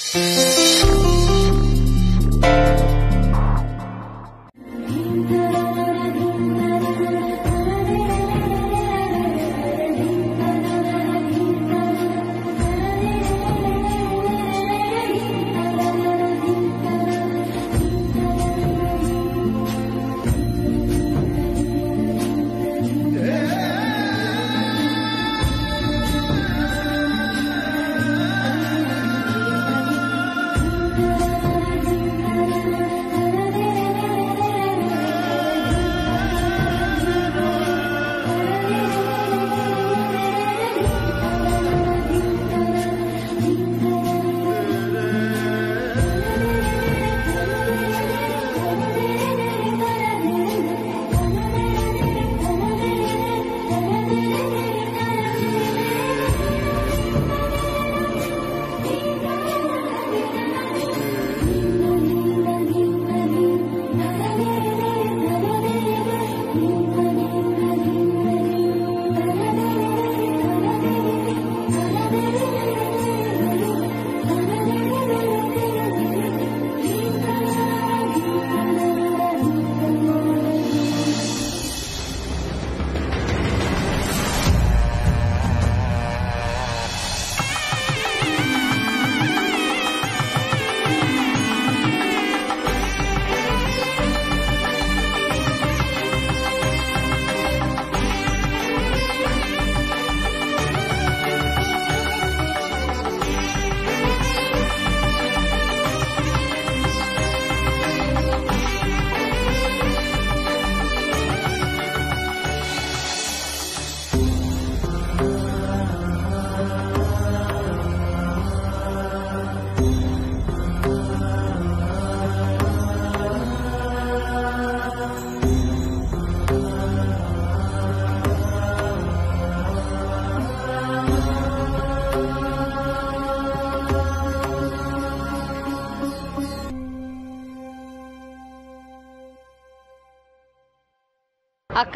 ಅಕ್ಕ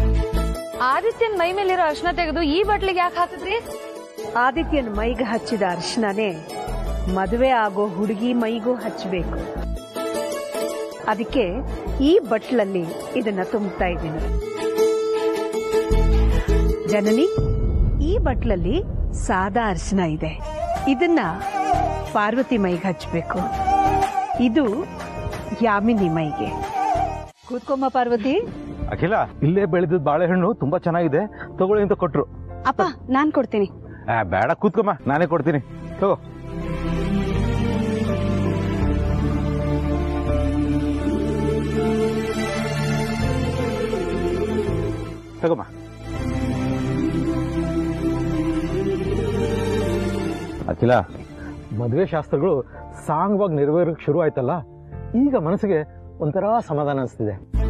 ಆದಿತ್ಯನ್ ಮೈ ಮೇಲಿರೋ ಅರ್ಶನ ತೆಗೆದು ಈ ಬಟ್ಲಿಗೆ ಯಾಕೆ ಹಾಕಿದ್ರಿ ಆದಿತ್ಯನ ಮೈಗೆ ಹಚ್ಚಿದ ಅರ್ಶನನೇ ಮದುವೆ ಆಗೋ ಹುಡುಗಿ ಮೈಗೂ ಹಚ್ಚಬೇಕು ಅದಕ್ಕೆ ಈ ಬಟ್ಲಲ್ಲಿ ಇದನ್ನ ತುಂಬುತ್ತಾ ಇದ್ದೀನಿ ಜನನಿ ಈ ಬಟ್ಲಲ್ಲಿ ಸಾದಾ ಅರ್ಶನ ಇದೆ ಇದನ್ನ ಪಾರ್ವತಿ ಮೈಗೆ ಹಚ್ಚಬೇಕು ಇದು ಯಾಮಿನಿ ಮೈಗೆ ಕೂತ್ಕೊಮ್ಮ ಪಾರ್ವತಿ ಅಖಿಲ ಇಲ್ಲೇ ಬೆಳೆದಿದ್ದ ಬಾಳೆಹಣ್ಣು ತುಂಬಾ ಚೆನ್ನಾಗಿದೆ ತಗೊಳ್ಳಿ ಅಂತ ಕೊಟ್ರು ಅಪ್ಪ ನಾನ್ ಕೊಡ್ತೀನಿ ಆ, ಬೇಡ ಕೂತ್ಕೊಮ್ಮ ನಾನೇ ಕೊಡ್ತೀನಿ ತಗೋ ತಗೋಮ್ಮ ಅಖಿಲ ಮದುವೆ ಶಾಸ್ತ್ರಗಳು ಸಾಂಗವಾಗಿ ನೆರವೇರಕ್ಕೆ ಶುರು ಆಯ್ತಲ್ಲ ಈಗ ಮನಸ್ಸಿಗೆ ಒಂಥರ ಸಮಾಧಾನ ಅನಿಸ್ತಿದೆ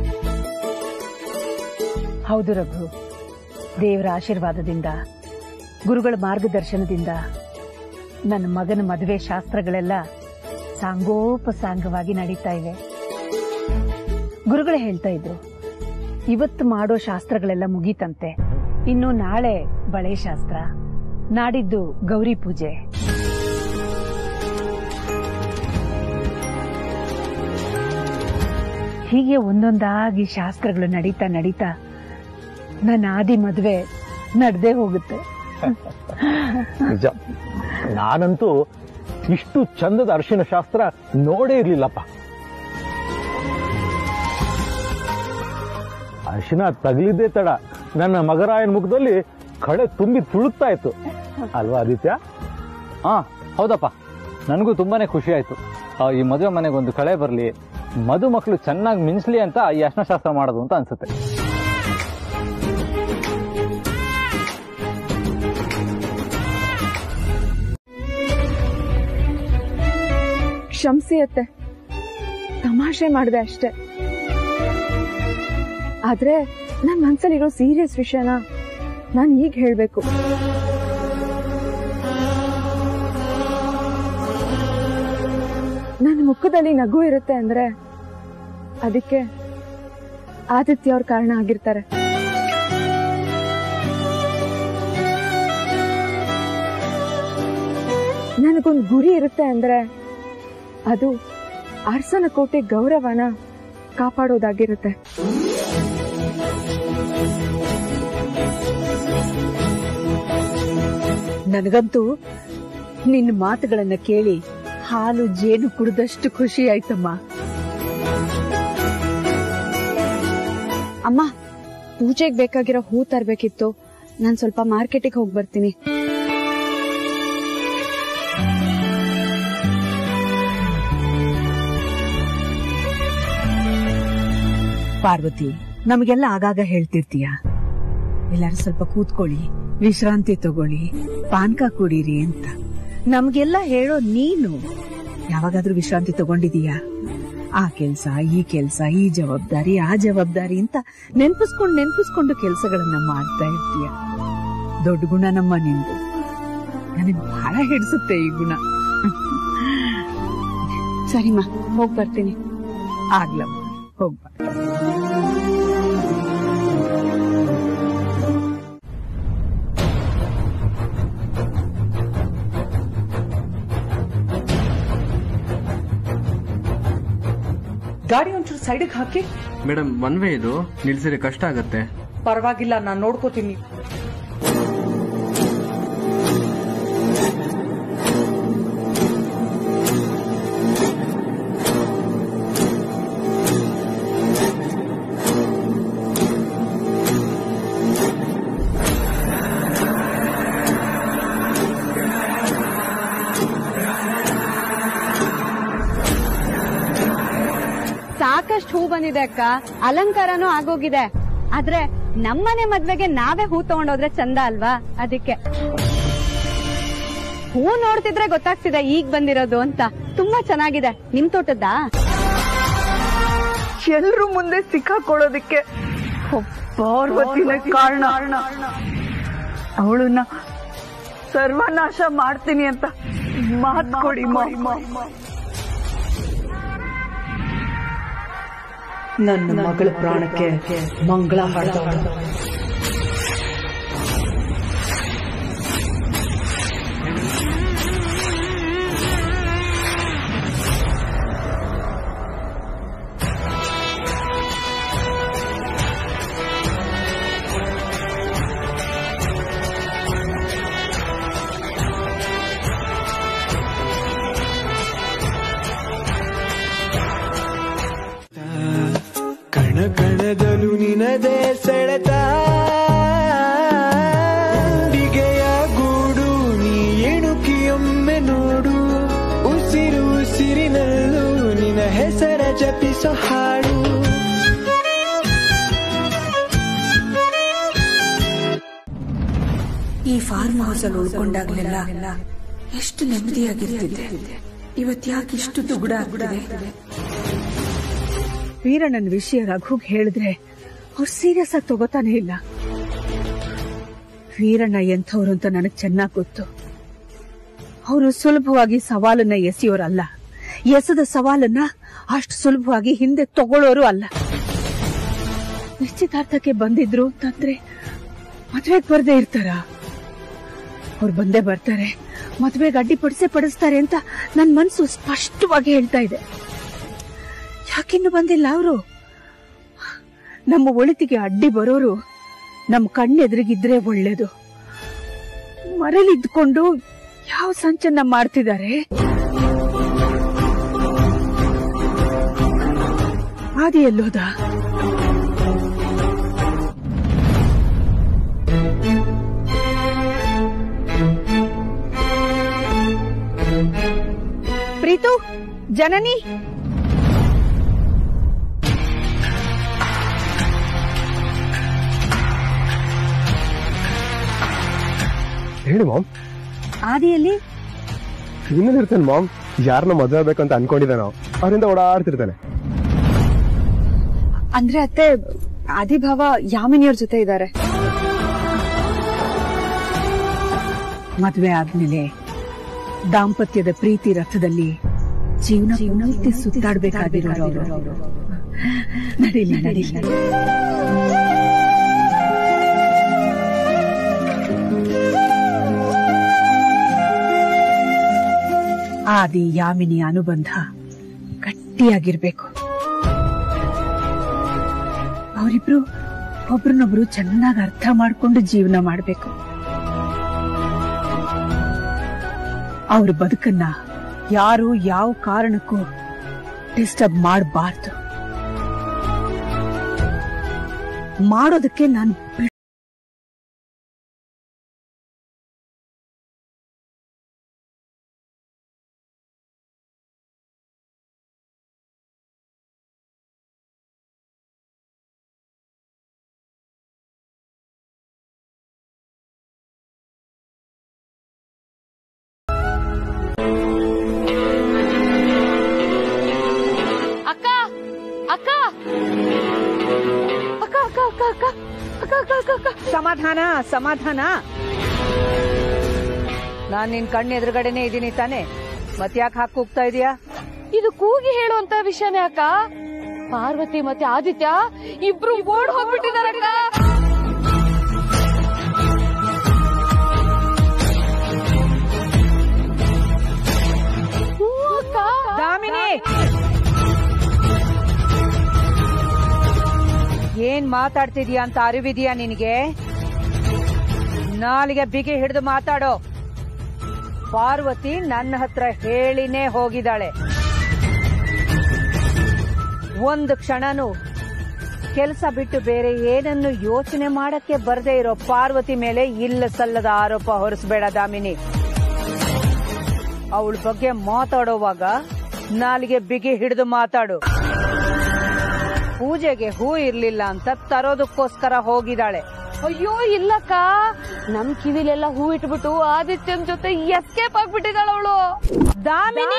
ಹೌದು ರಘು ದೇವರ ಆಶೀರ್ವಾದದಿಂದ ಗುರುಗಳ ಮಾರ್ಗದರ್ಶನದಿಂದ ನನ್ನ ಮಗನ ಮದುವೆ ಶಾಸ್ತ್ರಗಳೆಲ್ಲ ಸಾಂಗೋಪಸಾಂಗವಾಗಿ ನಡೀತಾ ಇವೆ ಗುರುಗಳು ಹೇಳ್ತಾ ಇದ್ರು ಇವತ್ತು ಮಾಡೋ ಶಾಸ್ತ್ರಗಳೆಲ್ಲ ಮುಗೀತಂತೆ ಇನ್ನು ನಾಳೆ ಬಳೆ ಶಾಸ್ತ್ರ ನಾಡಿದ್ದು ಗೌರಿ ಪೂಜೆ ಹೀಗೆ ಒಂದೊಂದಾಗಿ ಶಾಸ್ತ್ರಗಳು ನಡೀತಾ ನಡೀತಾ ನನ್ನ ಆದಿ ಮದುವೆ ನಡೆದೇ ಹೋಗುತ್ತೆ ನಿಜ ನಾನಂತೂ ಇಷ್ಟು ಚಂದದ ಅರಿಶಿನ ಶಾಸ್ತ್ರ ನೋಡೇ ಇರ್ಲಿಲ್ಲಪ್ಪ ಅರಿಶಿನ ತಗಲಿದ್ದೇ ತಡ ನನ್ನ ಮಗರಾಯನ ಮುಖದಲ್ಲಿ ಕಳೆ ತುಂಬಿ ತುಳುಕ್ತಾ ಇತ್ತು ಅಲ್ವಾ ಆದಿತ್ಯ ಹಾ ಹೌದಪ್ಪ ನನಗೂ ತುಂಬಾನೇ ಖುಷಿ ಆಯ್ತು ಆ, ಈ ಮದುವೆ ಮನೆಗೆ ಒಂದು ಕಳೆ ಬರಲಿ ಮಧು ಮಕ್ಕಳು ಚೆನ್ನಾಗಿ ಮಿಂಚ್ಲಿ ಅಂತ ಈ ಶಾಸ್ತ್ರ ಮಾಡೋದು ಅಂತ ಅನ್ಸುತ್ತೆ ಕ್ಷಮಿಸಿ ಅತ್ತೆ ತಮಾಷೆ ಮಾಡಿದೆ ಅಷ್ಟೇ ಆದ್ರೆ ನನ್ ಮನ್ಸಲ್ಲಿರೋ ಸೀರಿಯಸ್ ವಿಷಯನ ನಾನು ಈಗ ಹೇಳ್ಬೇಕು ನನ್ನ ಮುಖದಲ್ಲಿ ನಗು ಇರುತ್ತೆ ಅಂದ್ರೆ ಅದಕ್ಕೆ ಆದಿತ್ಯ ಅವ್ರ ಕಾರಣ ಆಗಿರ್ತಾರೆ ನನ್ನ ನನಗೊಂದು ಗುರಿ ಇರುತ್ತೆ ಅಂದ್ರೆ ಅದು ಅರಸನ ಕೋಟೆ ಗೌರವನ ಕಾಪಾಡೋದಾಗಿರುತ್ತೆ ನನಗಂತೂ ನಿನ್ನ ಮಾತುಗಳನ್ನ ಕೇಳಿ ಹಾಲು ಜೇನು ಕುಡಿದಷ್ಟು ಖುಷಿ ಆಯ್ತಮ್ಮ ಅಮ್ಮ ಪೂಜೆಗೆ ಬೇಕಾಗಿರೋ ಹೂ ತರ್ಬೇಕಿತ್ತು ನಾನ್ ಸ್ವಲ್ಪ ಮಾರ್ಕೆಟಿಗೆ ಹೋಗಿ ಬರ್ತೀನಿ ಪಾರ್ವತಿ ನಮಗೆಲ್ಲ ಆಗಾಗ ಹೇಳ್ತಿರ್ತೀಯ ಎಲ್ಲರೂ ಸ್ವಲ್ಪ ಕೂತ್ಕೊಳ್ಳಿ ವಿಶ್ರಾಂತಿ ತಗೊಳ್ಳಿ ಪಾನ್ಕ ಕುಡೀರಿ ಅಂತ ನಮ್ಗೆಲ್ಲ ಹೇಳೋ ನೀನು ಯಾವಾಗಾದ್ರೂ ವಿಶ್ರಾಂತಿ ತಗೊಂಡಿದೀಯಾ ಆ ಕೆಲ್ಸ ಈ ಕೆಲ್ಸ ಈ ಜವಾಬ್ದಾರಿ ಆ ಜವಾಬ್ದಾರಿ ಅಂತ ನೆನ್ಪಿಸ್ಕೊಂಡು ನೆನ್ಪಿಸ್ಕೊಂಡು ಕೆಲ್ಸಗಳನ್ನ ಮಾಡ್ತಾ ಇರ್ತೀಯ ದೊಡ್ಡ ಗುಣ ನಮ್ಮ ನಿಂದು ನನಗ್ ಬಹಳ ಹಿಡಿಸುತ್ತೆ ಈ ಗುಣ ಸರಿಮಾ ಹೋಗ್ ಬರ್ತೀನಿ ಆಗ್ಲಮ್ಮ ಹೋಗ್ಬಾ ಗಾಡಿ ಒಂಚೂರು ಸೈಡಿಗೆ ಹಾಕಿ ಮೇಡಮ್ ಒನ್ ವೇ ಇದು ನಿಲ್ಸಿದ್ರೆ ಕಷ್ಟ ಆಗತ್ತೆ ಪರವಾಗಿಲ್ಲ ನಾನು ನೋಡ್ಕೋತೀನಿ ಸಾಕಷ್ಟು ಹೂ ಬಂದಿದೆ ಅಕ್ಕ ಅಲಂಕಾರನೂ ಆಗೋಗಿದೆ ಆದ್ರೆ ನಮ್ಮನೆ ಮದ್ವೆಗೆ ನಾವೇ ಹೂ ತಗೊಂಡೋದ್ರೆ ಚಂದ ಅಲ್ವಾ ಅದಕ್ಕೆ ಹೂ ನೋಡ್ತಿದ್ರೆ ಗೊತ್ತಾಗ್ತಿದೆ ಈಗ ಬಂದಿರೋದು ಅಂತ ತುಂಬಾ ಚೆನ್ನಾಗಿದೆ ನಿಮ್ ತೋಟದ್ದಾ ಎಲ್ರು ಮುಂದೆ ಸಿಕ್ಕಾಕೊಳ್ಳೋದಿಕ್ಕೆ ಪಾರ್ವತಿನ ಕಾರಣ ಅವಳನ್ನ ಸರ್ವನಾಶ ಮಾಡ್ತೀನಿ ಅಂತ ಮಾತ್ ಕೊಡಿ ನನ್ನ ಮಗಳ ಪ್ರಾಣಕ್ಕೆ ಮಂಗಳ ಹಾಡ್ದವಳು ಕಣ ಕಣದಲು ನಿನದೇ ಸೆಳೆತ ಬಿಗೆಯ ಗೂಡು ನೀ ಎಣುಕಿಯೊಮ್ಮೆ ನೋಡು ಉಸಿರು ಉಸಿರಿನಲ್ಲೂ ನಿನ ಹೆಸರ ಜಪಿಸೋ ಹಾಡು ಈ ಫಾರ್ಮ್ ಹೌಸ್ ಅಲ್ಲಿ ಉಳ್ಕೊಂಡಾಗ್ಲೆಲ್ಲ ಎಷ್ಟು ನೆಮ್ಮದಿಯಾಗಿರ್ತಿದ್ದೆ ಇವತ್ ಯಾಕೆ ಇಷ್ಟು ದುಗುಡ ಆಗ್ಬಿಟ್ಟಿದೆ ವೀರಣ್ಣನ ವಿಷಯ ರಘುಗ್ ಹೇಳಿದ್ರೆ ಅವ್ರು ಸೀರಿಯಸ್ ಆಗಿ ತಗೋತಾನೆ ಇಲ್ಲ ವೀರಣ್ಣ ಎಂಥವ್ರು ಅಂತ ನನಗ್ ಚೆನ್ನಾಗ್ ಗೊತ್ತು ಅವರು ಸುಲಭವಾಗಿ ಸವಾಲನ್ನ ಎಸೆಯೋರಲ್ಲ ಎಸೆದ ಸವಾಲನ್ನ ಅಷ್ಟು ಸುಲಭವಾಗಿ ಹಿಂದೆ ತಗೊಳ್ಳೋರು ಅಲ್ಲ ನಿಶ್ಚಿತಾರ್ಥಕ್ಕೆ ಬಂದಿದ್ರು ಅಂತಂದ್ರೆ ಮದ್ವೆಗ್ ಬರ್ದೇ ಇರ್ತಾರ ಅವ್ರು ಬಂದೇ ಬರ್ತಾರೆ ಮದ್ವೆಗೆ ಅಡ್ಡಿಪಡಿಸೇ ಪಡಿಸ್ತಾರೆ ಅಂತ ನನ್ ಮನ್ಸು ಸ್ಪಷ್ಟವಾಗಿ ಹೇಳ್ತಾ ಇದೆ ಯಾಕಿನ್ನು ಬಂದಿಲ್ಲ ಅವರು ನಮ್ಮ ಒಳಿತಿಗೆ ಅಡ್ಡಿ ಬರೋರು ನಮ್ಮ ಕಣ್ಣೆದುರಿಗಿದ್ರೆ ಒಳ್ಳೇದು ಮರಳಿದ್ಕೊಂಡು ಯಾವ ಸಂಚನ್ನ ಮಾಡ್ತಿದ್ದಾರೆ ಆದಿ ಎಲ್ಲೋದ ಪ್ರೀತು ಜನನಿ ಹೇಳಿ ಮಾಮ್ ಆದಿಯಲ್ಲಿ ಇನ್ನೇನು ಇರ್ತಾನೆ ಮಾಮ್ ಯಾರನ್ನ ಮದುವೆ ಆಗ್ಬೇಕು ಅಂತ ಅನ್ಕೊಂಡಿದ್ದೆ ನಾವು ಅವರಿಂದ ಓಡಾಡ್ತಿರ್ತಾನೆ ಅಂದ್ರೆ ಅತ್ತೆ ಆದಿಭಾವ ಯಾಮಿನಿಯವ್ರ ಜೊತೆ ಇದ್ದಾರೆ ಮದುವೆ ಆದ್ಮೇಲೆ ದಾಂಪತ್ಯದ ಪ್ರೀತಿ ರಥದಲ್ಲಿ ಜೀವನ ಪೂರ್ತಿ ಸುತ್ತಾಡ್ಬೇಕಾಗಿರೋರು ಅವರು ನಡೀಲಿ ನಡೀಲಿ ಆದಿ ಯಾಮಿನಿ ಅನುಬಂಧ ಗಟ್ಟಿಯಾಗಿರ್ಬೇಕು ಅವರಿಬ್ರು ಒಬ್ರನ್ನೊಬ್ರು ಚೆನ್ನಾಗಿ ಅರ್ಥ ಮಾಡ್ಕೊಂಡು ಜೀವನ ಮಾಡ್ಬೇಕು ಅವ್ರ ಬದುಕನ್ನ ಯಾರು ಯಾವ ಕಾರಣಕ್ಕೂ ಡಿಸ್ಟರ್ಬ್ ಮಾಡಬಾರ್ದು ಮಾಡೋದಕ್ಕೆ ನಾನು ಅಕ್ಕ ಅಕ್ಕ ಅಕ್ಕ ಅಕ್ಕ ಅಕ್ಕ ಅಕ್ಕ ಅಕ್ಕ ಅಕ್ಕ ಅಕ್ಕ ಅಕ್ಕ ಸಮಾಧಾನ ಸಮಾಧಾನ ನಾನ್ ನಿನ್ ಕಣ್ಣು ಎದುರುಗಡೆನೆ ಇದೀನಿ ತಾನೆ ಮತ್ಯಾಕ್ ಹಾಕಿ ಹೋಗ್ತಾ ಇದೀಯಾ ಇದು ಕೂಗಿ ಹೇಳುವಂತ ವಿಷಯನೇ ಅಕ್ಕ ಪಾರ್ವತಿ ಮತ್ತೆ ಆದಿತ್ಯ ಇಬ್ರು ಓಡ್ ಹೋಗ್ಬಿಟ್ಟಿದಾರಕ್ಕ ಹ್ಞೂ ಅಕ್ಕ. ದಾಮಿನಿ ಏನ್ ಮಾತಾಡ್ತಿದ್ಯಾ ಅಂತ ಅರಿವಿದ್ಯಾ ನಿನಗೆ ನಾಲಿಗೆ ಬಿಗಿ ಹಿಡಿದು ಮಾತಾಡೋ ಪಾರ್ವತಿ ನನ್ನ ಹತ್ರ ಹೇಳಿನೇ ಹೋಗಿದ್ದಾಳೆ ಒಂದು ಕ್ಷಣನೂ ಕೆಲಸ ಬಿಟ್ಟು ಬೇರೆ ಏನನ್ನು ಯೋಚನೆ ಮಾಡಕ್ಕೆ ಬರ್ದೇ ಇರೋ ಪಾರ್ವತಿ ಮೇಲೆ ಇಲ್ಲ ಸಲ್ಲದ ಆರೋಪ ಹೊರಿಸಬೇಡ ದಾಮಿನಿ ಅವಳ ಬಗ್ಗೆ ಮಾತಾಡೋವಾಗ ನಾಲಿಗೆ ಬಿಗಿ ಹಿಡಿದು ಮಾತಾಡು ಪೂಜೆಗೆ ಹೂ ಇರ್ಲಿಲ್ಲ ಅಂತ ತರೋದಕ್ಕೋಸ್ಕರ ಹೋಗಿದ್ದಾಳೆ ಅಯ್ಯೋ ಇಲ್ಲಕ್ಕ ನಮ್ ಕಿವಿಲೆಲ್ಲ ಹೂ ಇಟ್ಬಿಟ್ಟು ಆದಿತ್ಯನ್ ಜೊತೆ ಎಸ್ಕೇಪ್ ಆಗ್ಬಿಟ್ಟಿದ್ದಾಳ ಅವಳು ದಾಮಿನಿ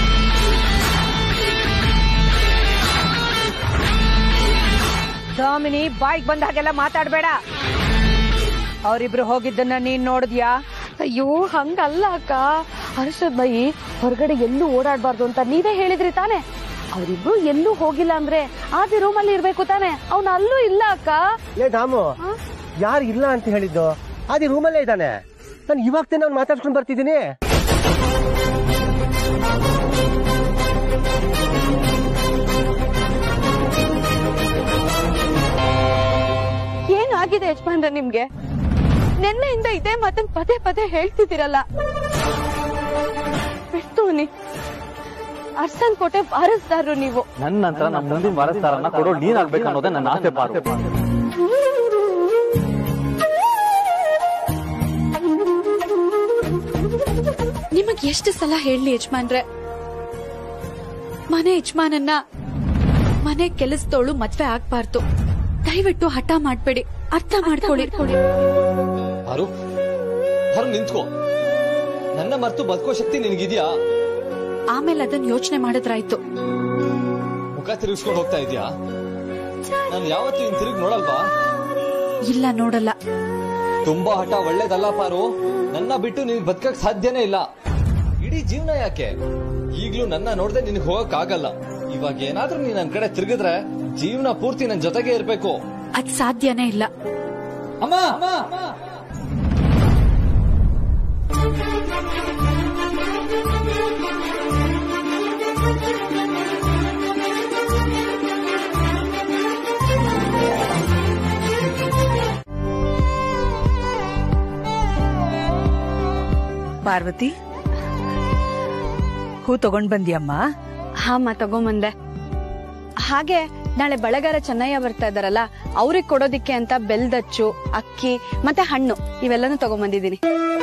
ದಾಮಿನಿ ಬಾಯ್ಗ್ ಬಂದ ಹಾಗೆಲ್ಲ ಮಾತಾಡ್ಬೇಡ ಅವರಿಬ್ರು ಹೋಗಿದ್ದನ್ನ ನೀನ್ ನೋಡಿದ್ಯಾ ಅಯ್ಯೋ ಹಂಗಲ್ಲ ಅಕ್ಕ ಹರ್ಷದ್ ಬೈ ಹೊರಗಡೆ ಎಲ್ಲೂ ಓಡಾಡ್ಬಾರ್ದು ಅಂತ ನೀವೇ ಹೇಳಿದ್ರಿ ತಾನೆ ಅವರಿಬ್ರು ಎಲ್ಲೂ ಹೋಗಿಲ್ಲ ಅಂದ್ರೆ ಆದಿ ರೂಮಲ್ಲಿ ಇರ್ಬೇಕು ತಾನೆ ಅವ್ನ ಅಲ್ಲೂ ಇಲ್ಲ ಅಕ್ಕ ಏ ದಾಮು ಯಾರು ಇಲ್ಲ ಅಂತ ಹೇಳಿದ್ದು ಅದೇ ರೂಮಲ್ಲೇ ಇದ್ದಾನೆ ನಾನು ಇವಾಗ ತಾನೇ ಅವ್ನು ಮಾತಾಡ್ಸ್ಕೊಂಡು ಬರ್ತಿದ್ದೀನಿ ಏನಾಗಿದೆ ಯಜಮಾನ್ರೆ ನಿಮ್ಗೆ ನಿನ್ನೆಯಿಂದ ಇದೇ ಮಾತನ್ ಪದೇ ಪದೇ ಹೇಳ್ತಿದ್ದೀರಲ್ಲ ಬಿಡ್ತೋನಿ ಅರ್ಸನ್ ಕೋಟೆ ವಾರಸ್ದಾರರು ನೀವು ನನ್ನ ನಂತರ ನಮ್ಮ ಮುಂದಿನ ವಾರಸ್ದಾರನ್ನ ಕೊಡೋ ನೀನಾಗ್ಬೇಕು ಅನ್ನೋದೇ ನನ್ನ ಆಸೆ ಪಾರು ನಿಮಗ್ ಎಷ್ಟು ಸಲ ಹೇಳಿ ಯಜಮಾನ್ರೆ ಮನೆ ಯಜಮಾನನ್ನ ಮನೆ ಕೆಲಸದೋಳು ಮದ್ವೆ ಆಗ್ಬಾರ್ದು ದಯವಿಟ್ಟು ಹಠ ಮಾಡ್ಬೇಡಿ ಅರ್ಥ ಮಾಡ್ಕೊಳ್ಳಿ ಅರು ಅರು ನಿಂತ್ಕೋ ನನ್ನ ಮರ್ತು ಬದುಕೋ ಶಕ್ತಿ ನಿನಗಿದ್ಯಾ ಆಮೇಲೆ ಅದನ್ನ ಯೋಚನೆ ಮಾಡಿದ್ರಾಯ್ತು ಮುಖ ತಿರುಗಿಸ್ಕೊಂಡು ಹೋಗ್ತಾ ಇದೀಯಾ ನಾನು ಯಾವತ್ತೂ ಇನ್ ತಿರುಗಿ ನೋಡಲ್ವಾ ಇಲ್ಲ ನೋಡಲ್ಲ ತುಂಬಾ ಹಠ ಒಳ್ಳೇದಲ್ಲ ಪಾರು ನನ್ನ ಬಿಟ್ಟು ನಿನ್ ಬದುಕಕ್ ಸಾಧ್ಯನೇ ಇಲ್ಲ ಇಡೀ ಜೀವನ ಯಾಕೆ ಈಗ್ಲೂ ನನ್ನ ನೋಡ್ದೆ ನಿನಗೆ ಹೋಗಕ್ ಆಗಲ್ಲ ಇವಾಗ ಏನಾದ್ರೂ ನೀನ್ ನನ್ ಕಡೆ ತಿರುಗಿದ್ರೆ ಜೀವನ ಪೂರ್ತಿ ನನ್ ಜೊತೆಗೆ ಇರ್ಬೇಕು ಅದ್ ಸಾಧ್ಯನೇ ಇಲ್ಲ ಅಮ್ಮ ಪಾರ್ವತಿ ಹೂ ತಗೊಂಡ್ ಬಂದ್ಯಮ್ಮ ಹಾಮ್ಮ ತಗೊಂಬಂದೆ ಹಾಗೆ ನಾಳೆ ಬಳಗಾರ ಚೆನ್ನಯ್ಯ ಬರ್ತಾ ಇದಾರಲ್ಲ ಅವ್ರಿಗೆ ಕೊಡೋದಿಕ್ಕೆ ಅಂತ ಬೆಲ್ದಚ್ಚು ಅಕ್ಕಿ ಮತ್ತೆ ಹಣ್ಣು ಇವೆಲ್ಲನೂ ತಗೊಂಬಂದಿದ್ದೀನಿ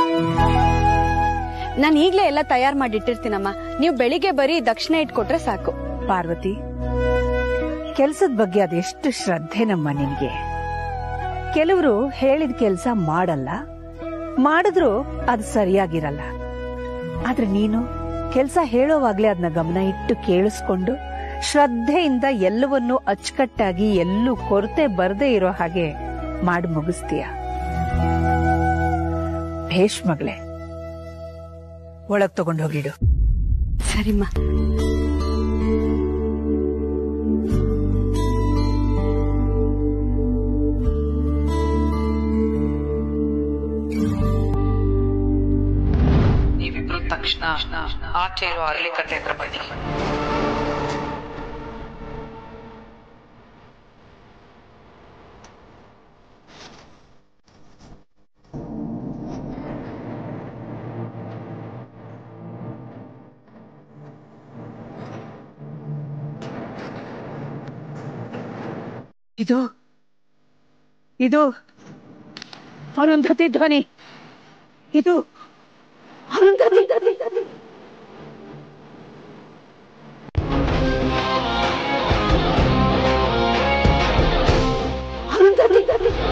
ನಾನು ಈಗ್ಲೇ ಎಲ್ಲ ತಯಾರು ಮಾಡಿ ಇಟ್ಟಿರ್ತೀನಮ್ಮ ನೀವು ಬೆಳಿಗ್ಗೆ ಬರೀ ದಕ್ಷಿಣ ಇಟ್ಕೊಟ್ರೆ ಸಾಕು ಪಾರ್ವತಿ ಕೆಲ್ಸದ ಬಗ್ಗೆ ಅದೆಷ್ಟು ಶ್ರದ್ಧೆ ನಮ್ಮ ನಿನ್ಗೆ ಕೆಲವರು ಹೇಳಿದ ಕೆಲ್ಸ ಮಾಡಲ್ಲ ಮಾಡಿದ್ರು ಅದು ಸರಿಯಾಗಿರಲ್ಲ ಆದ್ರೆ ನೀನು ಕೆಲ್ಸ ಹೇಳೋವಾಗ್ಲೇ ಅದನ್ನ ಗಮನ ಇಟ್ಟು ಕೇಳಿಸ್ಕೊಂಡು ಶ್ರದ್ಧೆಯಿಂದ ಎಲ್ಲವನ್ನೂ ಅಚ್ಚುಕಟ್ಟಾಗಿ ಎಲ್ಲೂ ಕೊರತೆ ಬರ್ದೇ ಇರೋ ಹಾಗೆ ಮಾಡಿ ಮುಗಿಸ್ತೀಯ ಭೇಷ್ ಮಗಳೇ ಒಳಗ್ ತಗೊಂಡು ಹೋಗಿಡು ಸರಿಮ್ಮ ನೀವಿಬ್ರು ತಕ್ಷಣ ತಕ್ಷಣ ಆಚೆ ಇರೋ ಅರಳಿ ಕಟ್ಟೆ ಹತ್ರ ಬನ್ನಿ ಇದು ಇದು ಅರುಂಧತಿ ಧ್ವನಿ ಇದು ಅರುಂಧತಿ ಅರುಂಧತಿ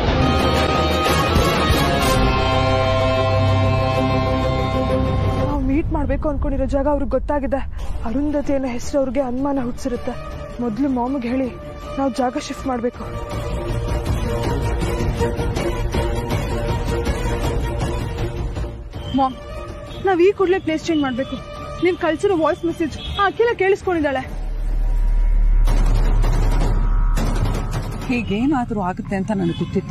ನಾವು ಮೀಟ್ ಮಾಡ್ಬೇಕು ಅನ್ಕೊಂಡಿರೋ ಜಾಗ ಅವ್ರಿಗೆ ಗೊತ್ತಾಗಿದೆ ಅರುಂಧತಿ ಅನ್ನೋ ಹೆಸರು ಅವ್ರಿಗೆ ಅನುಮಾನ ಹುಟ್ಟಿಸಿರುತ್ತೆ ಮೊದಲು ಮಾಮಿಗೆ ಹೇಳಿ ನಾವು ಜಾಗ ಶಿಫ್ಟ್ ಮಾಡಬೇಕು ಮಾಮ್ ನಾವ್ ಈ ಕೂಡಲೇ ಪ್ಲೇಸ್ ಚೇಂಜ್ ಮಾಡ್ಬೇಕು ನೀನ್ ಕಳ್ಸಿರೋ ವಾಯ್ಸ್ ಮೆಸೇಜ್ ಆ ಅಖಿಲ ಕೇಳಿಸ್ಕೊಂಡಿದ್ದಾಳೆ ಹೀಗೇನಾದ್ರೂ ಆಗುತ್ತೆ ಅಂತ ನನಗೆ ಗೊತ್ತಿತ್ತು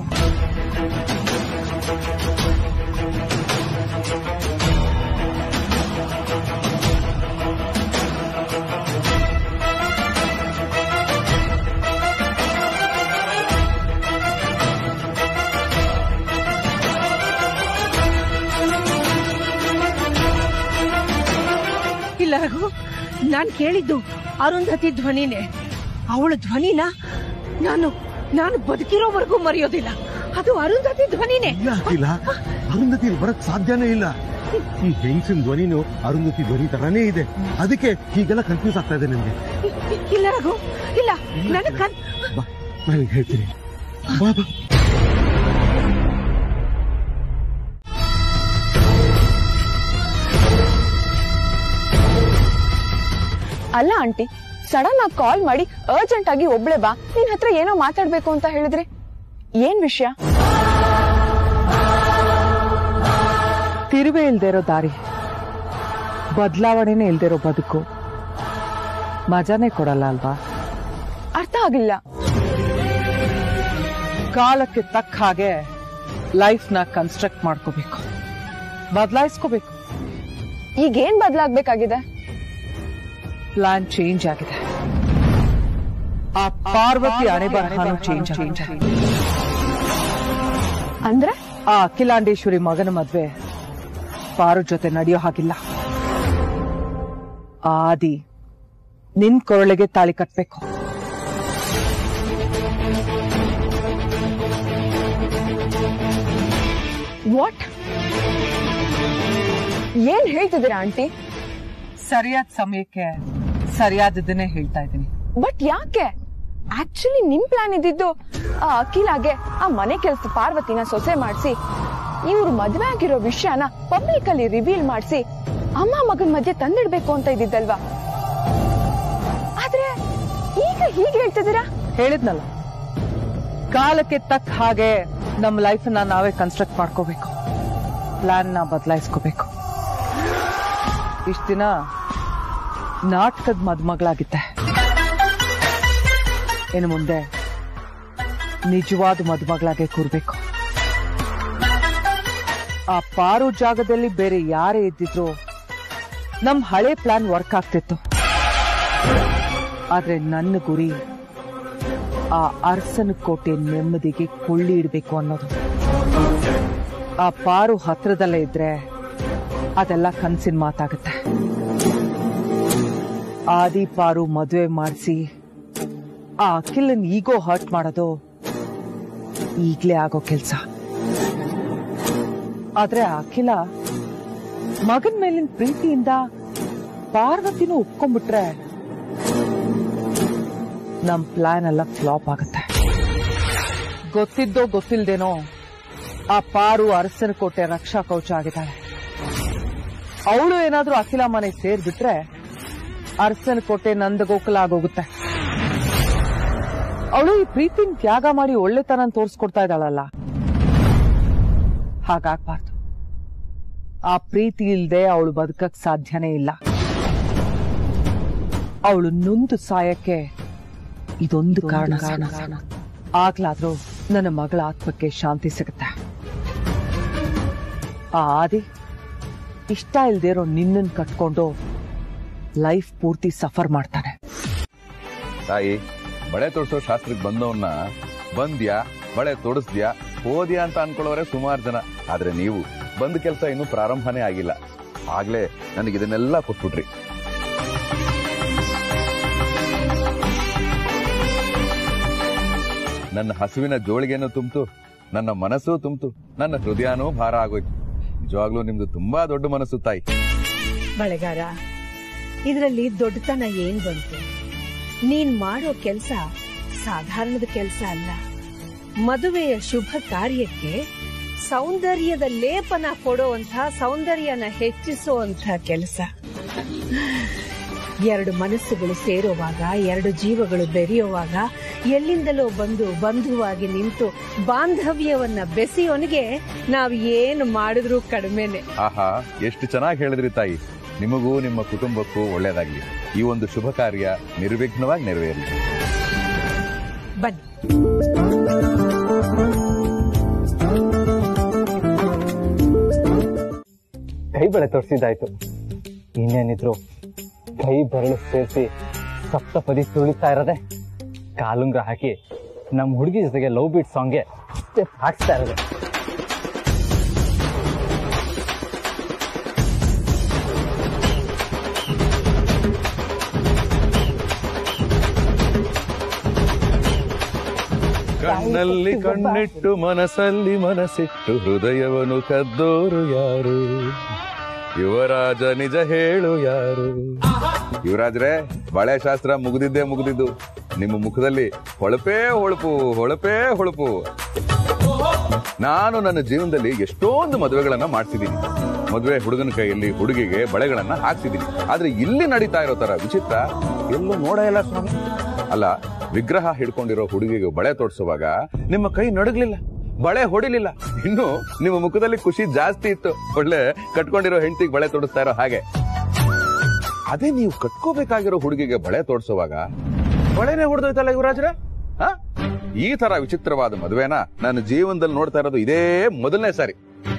ಇಲ್ಲ ರಘು ನಾನ್ ಕೇಳಿದ್ದು ಅರುಂಧತಿ ಧ್ವನಿನೇ ಅವಳ ಧ್ವನಿನ ನಾನು ನಾನು ಬದುಕಿರೋವರೆಗೂ ಮರೆಯೋದಿಲ್ಲ ಅದು ಅರುಂಧತಿ ಧ್ವನಿನೇ ಇಲ್ಲ ಅಖಿಲ ಅರುಂಧತಿ ಬರಕ್ ಸಾಧ್ಯನೇ ಇಲ್ಲ ಈ ಹೆಂಗಸಿನ ಧ್ವನಿನು ಅರುಂಧತಿ ಧ್ವನಿ ತರಾನೇ ಇದೆ ಅದಕ್ಕೆ ಹೀಗೆಲ್ಲ ಕನ್ಫ್ಯೂಸ್ ಆಗ್ತಾ ಇದೆ ನನಗೆ ಇಲ್ಲ ರಘು ಇಲ್ಲ ನನ್ನ ಕಣ್ ನಾನು ಹೇಳ್ತೀನಿ ಬಾ ಬಾ ಅಲ್ಲ ಆಂಟಿ ಸಡನ್ ಆಗಿ ಕಾಲ್ ಮಾಡಿ ಅರ್ಜೆಂಟ್ ಆಗಿ ಒಬ್ಳೆ ಬಾ ನಿನ್ ಹತ್ರ ಏನೋ ಮಾತಾಡ್ಬೇಕು ಅಂತ ಹೇಳಿದ್ರಿ ಏನ್ ವಿಷಯ ತಿರುವೆ ಇಲ್ದೇ ಇರೋ ದಾರಿ ಬದಲಾವಣೆನೇ ಇಲ್ದೇ ಇರೋ ಬದುಕು ಮಜಾನೇ ಕೊಡಲ್ಲ ಅಲ್ವಾ ಅರ್ಥ ಆಗಿಲ್ಲ ಕಾಲಕ್ಕೆ ತಕ್ಕ ಹಾಗೆ ಲೈಫ್ ನ ಕನ್ಸ್ಟ್ರಕ್ಟ್ ಮಾಡ್ಕೋಬೇಕು ಬದಲಾಯಿಸ್ಕೋಬೇಕು ಈಗೇನ್ ಬದ್ಲಾಗ್ಬೇಕಾಗಿದೆ ಪ್ಲಾನ್ ಚೇಂಜ್ ಆಗಿದೆ ಆ ಪಾರ್ವತಿ ಅಣೆಬರಹನು ಚೇಂಜ್ ಚೇಂಜ್ ಅಂದ್ರೆ ಆ ಅಖಿಲಾಂಡೇಶ್ವರಿ ಮಗನ ಮದ್ವೆ ಪಾರು ಜೊತೆ ನಡೆಯೋ ಹಾಗಿಲ್ಲ ಆದಿ ನಿನ್ ಕೊರಳಿಗೆ ತಾಳಿ ಕಟ್ಬೇಕು ವಾಟ್ ಏನ್ ಹೇಳ್ತಿದ್ದೀರಾ ಆಂಟಿ ಸರಿಯಾದ ಸಮಯಕ್ಕೆ ಸರಿಯಾದದನ್ನೇ ಹೇಳ್ತಾ ಇದ್ದೀನಿ ಬಟ್ ಯಾಕೆ ಆಕ್ಚುಲಿ ನಿಮ್ ಪ್ಲಾನ್ ಇದ್ದಿದ್ದು ಆ ಅಖಿಲಾಗೆ ಆ ಮನೆ ಕೆಲಸ ಪಾರ್ವತಿನ ಸೊಸೆ ಮಾಡಿಸಿ ಇವ್ರು ಮದ್ವೆ ಆಗಿರೋ ವಿಷಯನ ಪಬ್ಲಿಕ್ ಅಲ್ಲಿ ರಿವೀಲ್ ಮಾಡಿಸಿ ಅಮ್ಮ ಮಗನ್ ಮಧ್ಯೆ ತಂದಿಡ್ಬೇಕು ಅಂತ ಇದ್ದಿದ್ದಲ್ವಾ ಆದ್ರೆ ಈಗ ಹೀಗೆ ಹೇಳ್ತಿದ್ದೀರಾ ಹೇಳಿದ್ನಲ್ಲ ಕಾಲಕ್ಕೆ ತಕ್ಕ ಹಾಗೆ ನಮ್ಮ ಲೈಫ್ ನಾವೇ ಕನ್ಸ್ಟ್ರಕ್ಟ್ ಮಾಡ್ಕೋಬೇಕು ಪ್ಲಾನ್ ನ ಬದಲಾಯಿಸ್ಕೋಬೇಕು ಇಷ್ಟ ದಿನ ನಾಟಕದ ಮದುಮಗಳಾಗಿದ್ದೆ ಇನ್ನು ಮುಂದೆ ನಿಜವಾದ ಮದುಮಗಳಾಗೆ ಕೂರ್ಬೇಕು ಆ ಪಾರು ಜಾಗದಲ್ಲಿ ಬೇರೆ ಯಾರೇ ಇದ್ದಿದ್ರು ನಮ್ ಹಳೆ ಪ್ಲಾನ್ ವರ್ಕ್ ಆಗ್ತಿತ್ತು ಆದ್ರೆ ನನ್ನ ಗುರಿ ಆ ಅರಸನ ಕೋಟೆ ನೆಮ್ಮದಿಗೆ ಕೊಳ್ಳಿ ಇಡಬೇಕು ಅನ್ನೋದು ಆ ಪಾರು ಹತ್ರದಲ್ಲೇ ಇದ್ರೆ ಅದೆಲ್ಲ ಕನ್ಸಿನ ಮಾತಾಗುತ್ತೆ ಆದಿ ಪಾರು ಮದುವೆ ಮಾಡಿಸಿ ಆ ಅಖಿಲನ್ ಈಗೋ ಹರ್ಟ್ ಮಾಡೋದು ಈಗ್ಲೇ ಆಗೋ ಕೆಲ್ಸ ಆದ್ರೆ ಆ ಅಖಿಲ ಮಗನ್ ಮೇಲಿನ ಪ್ರೀತಿಯಿಂದ ಪಾರ್ವತಿನೂ ಒಪ್ಕೊಂಡ್ಬಿಟ್ರೆ ನಮ್ ಪ್ಲಾನ್ ಎಲ್ಲ ಫ್ಲಾಪ್ ಆಗುತ್ತೆ ಗೊತ್ತಿದ್ದೋ ಗೊತ್ತಿಲ್ದೇನೋ ಆ ಪಾರು ಅರಸನ ಕೋಟೆ ರಕ್ಷಾ ಕವಚ ಆಗಿದ್ದಾಳೆ ಅವಳು ಏನಾದ್ರೂ ಅಖಿಲ ಮನೆ ಸೇರ್ಬಿಟ್ರೆ ಅರಸನ ಕೋಟೆ ನಂದ ಗೋಕುಲ ಆಗೋಗುತ್ತೆ ಅವಳು ಈ ಪ್ರೀತಿನ ತ್ಯಾಗ ಮಾಡಿ ಒಳ್ಳೆತನ ತೋರಿಸ್ಕೊಡ್ತಾ ಇದ್ದಾಳಲ್ಲ ಹಾಗಾಗ್ಬಾರ್ದು ಆ ಪ್ರೀತಿ ಇಲ್ದೆ ಅವಳು ಬದುಕಕ್ ಸಾಧ್ಯನೇ ಇಲ್ಲ ಅವಳು ನೊಂದು ಸಾಯಕ್ಕೆ ಇದೊಂದು ಕಾರಣ ಕಾರಣ ಆಗ್ಲಾದ್ರೂ ನನ್ನ ಮಗಳ ಆತ್ಮಕ್ಕೆ ಶಾಂತಿ ಸಿಗುತ್ತೆ ಆ ಆದಿ ಇಷ್ಟ ಇಲ್ದೇ ಇರೋ ನಿನ್ನನ್ ಕಟ್ಕೊಂಡು ಲೈಫ್ ಪೂರ್ತಿ ಸಫರ್ ಮಾಡ್ತಾನೆ ತಾಯಿ ಬಳೆ ತೋಡ್ಸೋ ಶಾಸ್ತ್ರಕ್ಕೆ ಬಂದವನ್ನ ಬಂದ್ಯಾ ಬಳೆ ತೋಡಿಸ್ದ್ಯಾ ಹೋದ್ಯಾ ಅಂತ ಅನ್ಕೊಳ್ಳೋರೆ ಸುಮಾರು ಜನ ಆದ್ರೆ ನೀವು ಬಂದ ಕೆಲಸ ಇನ್ನೂ ಪ್ರಾರಂಭನೇ ಆಗಿಲ್ಲ ಆಗ್ಲೇ ನನಗೆ ಇದನ್ನೆಲ್ಲ ಕೊಟ್ಬಿಟ್ರಿ ನನ್ನ ಹಸುವಿನ ಜೋಳಿಗೆನೂ ತುಂಬ್ತು ನನ್ನ ಮನಸ್ಸು ತುಂಬ್ತು ನನ್ನ ಹೃದಯನೂ ಭಾರ ಆಗೋಯ್ತು ನಿಜವಾಗ್ಲೂ ನಿಮ್ದು ತುಂಬಾ ದೊಡ್ಡ ಮನಸ್ಸು ತಾಯಿ ಬಳೆಗಾರ ಇದರಲ್ಲಿ ದೊಡ್ಡತನ ಏನ್ ಬಂತು ನೀನ್ ಮಾಡೋ ಕೆಲ್ಸ ಸಾಧಾರಣದ ಕೆಲ್ಸ ಅಲ್ಲ ಮದುವೆಯ ಶುಭ ಕಾರ್ಯಕ್ಕೆ ಸೌಂದರ್ಯದ ಲೇಪನ ಕೊಡುವಂತ ಸೌಂದರ್ಯನ ಹೆಚ್ಚಿಸುವಂತ ಕೆಲಸ ಎರಡು ಮನಸ್ಸುಗಳು ಸೇರುವಾಗ ಎರಡು ಜೀವಗಳು ಬೆರೆಯುವಾಗ ಎಲ್ಲಿಂದಲೋ ಬಂದು ಬಂಧುವಾಗಿ ನಿಂತು ಬಾಂಧವ್ಯವನ್ನ ಬೆಸೆಯೋನಿಗೆ ನಾವ್ ಏನು ಮಾಡಿದ್ರೂ ಕಡಿಮೆನೆ ಆಹಾ ಎಷ್ಟು ಚೆನ್ನಾಗಿ ಹೇಳಿದ್ರಿ ತಾಯಿ ನಿಮಗೂ ನಿಮ್ಮ ಕುಟುಂಬಕ್ಕೂ ಒಳ್ಳೇದಾಗ್ಲಿ ಈ ಒಂದು ಶುಭ ಕಾರ್ಯ ನಿರ್ವಿಘ್ನವಾಗಿ ನೆರವೇರಲಿ ಬನ್ನಿ ಕೈ ಬಳೆ ತೋರಿಸಿದ್ದಾಯ್ತು ಇನ್ನೇನಿದ್ರು ಕೈ ಬೆರಳು ಸೇರಿಸಿ ಸಪ್ತಪದಿ ತುಳಿತಾ ಇರೋದೆ ಕಾಲುಂಗ್ರ ಹಾಕಿ ನಮ್ಮ ಹುಡುಗಿ ಜೊತೆಗೆ ಲವ್ ಬೀಟ್ ಸಾಂಗ್ಗೆ ಸ್ಟೆಪ್ ಹಾಕ್ಸ್ತಾ ಇರೋದೆ ಕಣ್ಣಲ್ಲಿ ಕಣ್ಣಿಟ್ಟು ಮನಸ್ಸಲ್ಲಿ ಮನಸ್ಸಿಟ್ಟು ಹೃದಯವನ್ನು ಕದ್ದೋರು ಯಾರು ಯುವರಾಜ ನಿಜ ಹೇಳು ಯಾರು ಯುವರಾಜ್ರೆ ಬಳೆ ಶಾಸ್ತ್ರ ಮುಗಿದಿದ್ದೇ ಮುಗಿದಿದ್ದು ನಿಮ್ಮ ಮುಖದಲ್ಲಿ ಹೊಳಪೇ ಹೊಳಪು ಹೊಳಪೇ ಹೊಳಪು ನಾನು ನನ್ನ ಜೀವನದಲ್ಲಿ ಎಷ್ಟೊಂದು ಮದುವೆಗಳನ್ನ ಮಾಡ್ತಿದ್ದೀನಿ ಮದುವೆ ಹುಡುಗನ ಕೈಯಲ್ಲಿ ಹುಡುಗಿಗೆ ಬಳೆಗಳನ್ನ ಹಾಕ್ತಿದ್ದೀನಿ ಆದ್ರೆ ಇಲ್ಲಿ ನಡೀತಾ ಇರೋ ತರ ವಿಚಿತ್ರ ಎಲ್ಲೂ ನೋಡ ಇಲ್ಲ ಸ್ವಾಮಿ ಅಲ್ಲ ವಿಗ್ರಹ ಹಿಡ್ಕೊಂಡಿರೋ ಹುಡುಗಿಗೆ ಬಳೆ ತೋಡ್ಸುವಾಗ ನಿಮ್ಮ ಕೈ ನಡಗ್ಲಿಲ್ಲ ಬಳೆ ಹೊಡಿಲಿಲ್ಲ ಇನ್ನು ನಿಮ್ಮ ಮುಖದಲ್ಲಿ ಖುಷಿ ಜಾಸ್ತಿ ಇತ್ತು ಒಳ್ಳೆ ಕಟ್ಕೊಂಡಿರೋ ಹೆಂಡತಿಗೆ ಬಳೆ ತೋಡಿಸ್ತಾ ಇರೋ ಹಾಗೆ ಅದೇ ನೀವು ಕಟ್ಕೋಬೇಕಾಗಿರೋ ಹುಡುಗಿಗೆ ಬಳೆ ತೋಡ್ಸುವಾಗ ಬಳೆನೆ ಹೊಡೆದೋಯ್ತಲ್ಲ ಯುವರಾಜ್ರೆ ಆ? ಈ ತರ ವಿಚಿತ್ರವಾದ ಮದುವೆನ ನನ್ನ ಜೀವನದಲ್ಲಿ ನೋಡ್ತಾ ಇರೋದು ಇದೇ ಮೊದಲನೇ ಸಾರಿ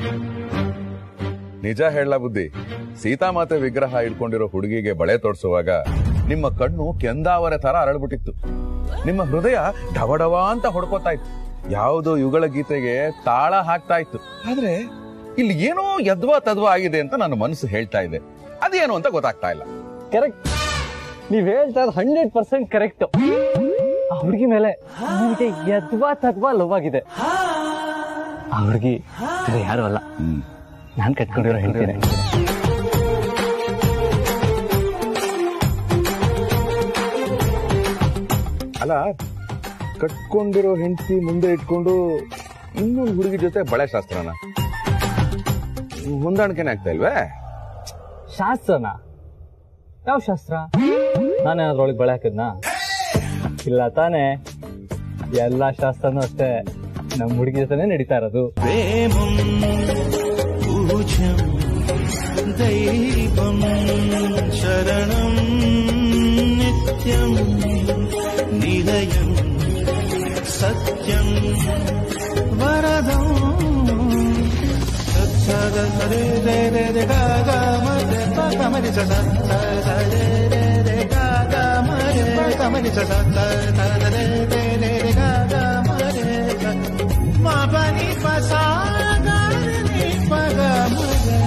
ನಿಜ ಹೇಳ ಬುದ್ಧಿ ಸೀತಾಮಾತೆ ವಿಗ್ರಹ ಇಟ್ಕೊಂಡಿರೋ ಹುಡುಗಿಗೆ ಬಳೆ ತೋಡ್ಸುವಾಗ ನಿಮ್ಮ ಕಣ್ಣು ಕೆಂದಾವರೆ ತರ ಅರಳ್ಬಿಟ್ಟಿತ್ತು ನಿಮ್ಮ ಹೃದಯ ಡವಡವ ಅಂತ ಹೊಡ್ಕೋತಾ ಇತ್ತು ಯಾವುದೋ ಯುಗಳ ಗೀತೆಗೆ ತಾಳ ಹಾಕ್ತಾ ಇತ್ತು ಆದ್ರೆ ಇಲ್ಲಿ ಏನೋ ಯದ್ವಾ ತದ್ವಾ ಆಗಿದೆ ಅಂತ ನನ್ನ ಮನಸ್ಸು ಹೇಳ್ತಾ ಇದೆ ಅದೇನು ಅಂತ ಗೊತ್ತಾಗ್ತಾ ಇಲ್ಲ ಕರೆಕ್ಟ್ ನೀವ್ ಹೇಳ್ತಾ ಇರೋದು ಹಂಡ್ರೆಡ್ ಪರ್ಸೆಂಟ್ ಕರೆಕ್ಟ್ ಆ ಹುಡುಗಿ ಮೇಲೆ ನಿಮಗೆ ಯದ್ವಾ ತದ್ವಾ ಲವ್ ಆಗಿದೆ ಆ ಹುಡುಗಿ ಇದು ಯಾರು ಅಲ್ಲ ನಾನ್ ಕಟ್ಕೊಂಡಿರೋ ಹೇಳ್ತೇನೆ ಅಲ್ಲ ಕಟ್ಕೊಂಡಿರೋ ಹೆಂಡತಿ ಮುಂದೆ ಇಟ್ಕೊಂಡು ಇನ್ನೊಂದು ಹುಡುಗಿ ಜೊತೆ ಬಳೆ ಶಾಸ್ತ್ರನ ಹೊಂದಾಣಿಕೆನೆ ಆಗ್ತಾ ಇಲ್ವೇ ಶಾಸ್ತ್ರನ ಯಾವ ಶಾಸ್ತ್ರ ನಾನೇನಾದ್ರೂ ಒಳಗೆ ಬಳೆ ಹಾಕಿದ್ನಾ ಇಲ್ಲ ತಾನೇ ಎಲ್ಲಾ ಶಾಸ್ತ್ರನೂ ಅಷ್ಟೇ ನಮ್ಮ ಹುಡುಗಿ ಜೊತೆನೆ ನಡೀತಾ ಇರೋದು ప్రేమం పూజ్యం దైవం శరణం నిత్యం నిలయం సత్యం వరదం సత్సద సరే రే రే రే గా గా మ రే ప గ మ రి స స స స రే రే రే గా గా మ రే ప గ మ రి స స స స రే రే రే రే గా గా మ రే స మ ప ని ప స గ రి ని ప గ మ రే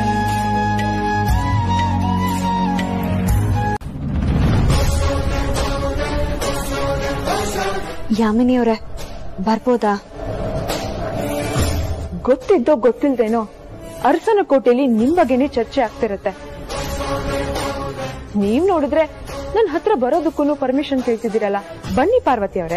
ಯಾಮಿನಿಯವ್ರೆ ಬರ್ಬೋದಾ ಗೊತ್ತಿದ್ದೋ ಗೊತ್ತಿಲ್ದೇನೋ ಅರಸನ ಕೋಟೆಯಲ್ಲಿ ನಿಮ್ ಬಗ್ಗೆನೇ ಚರ್ಚೆ ಆಗ್ತಿರತ್ತೆ ನೀವ್ ನೋಡಿದ್ರೆ ನನ್ ಹತ್ರ ಬರೋದಕ್ಕೂ ಪರ್ಮಿಷನ್ ಕೇಳ್ತಿದ್ದೀರಲ್ಲ ಬನ್ನಿ ಪಾರ್ವತಿ ಅವರೇ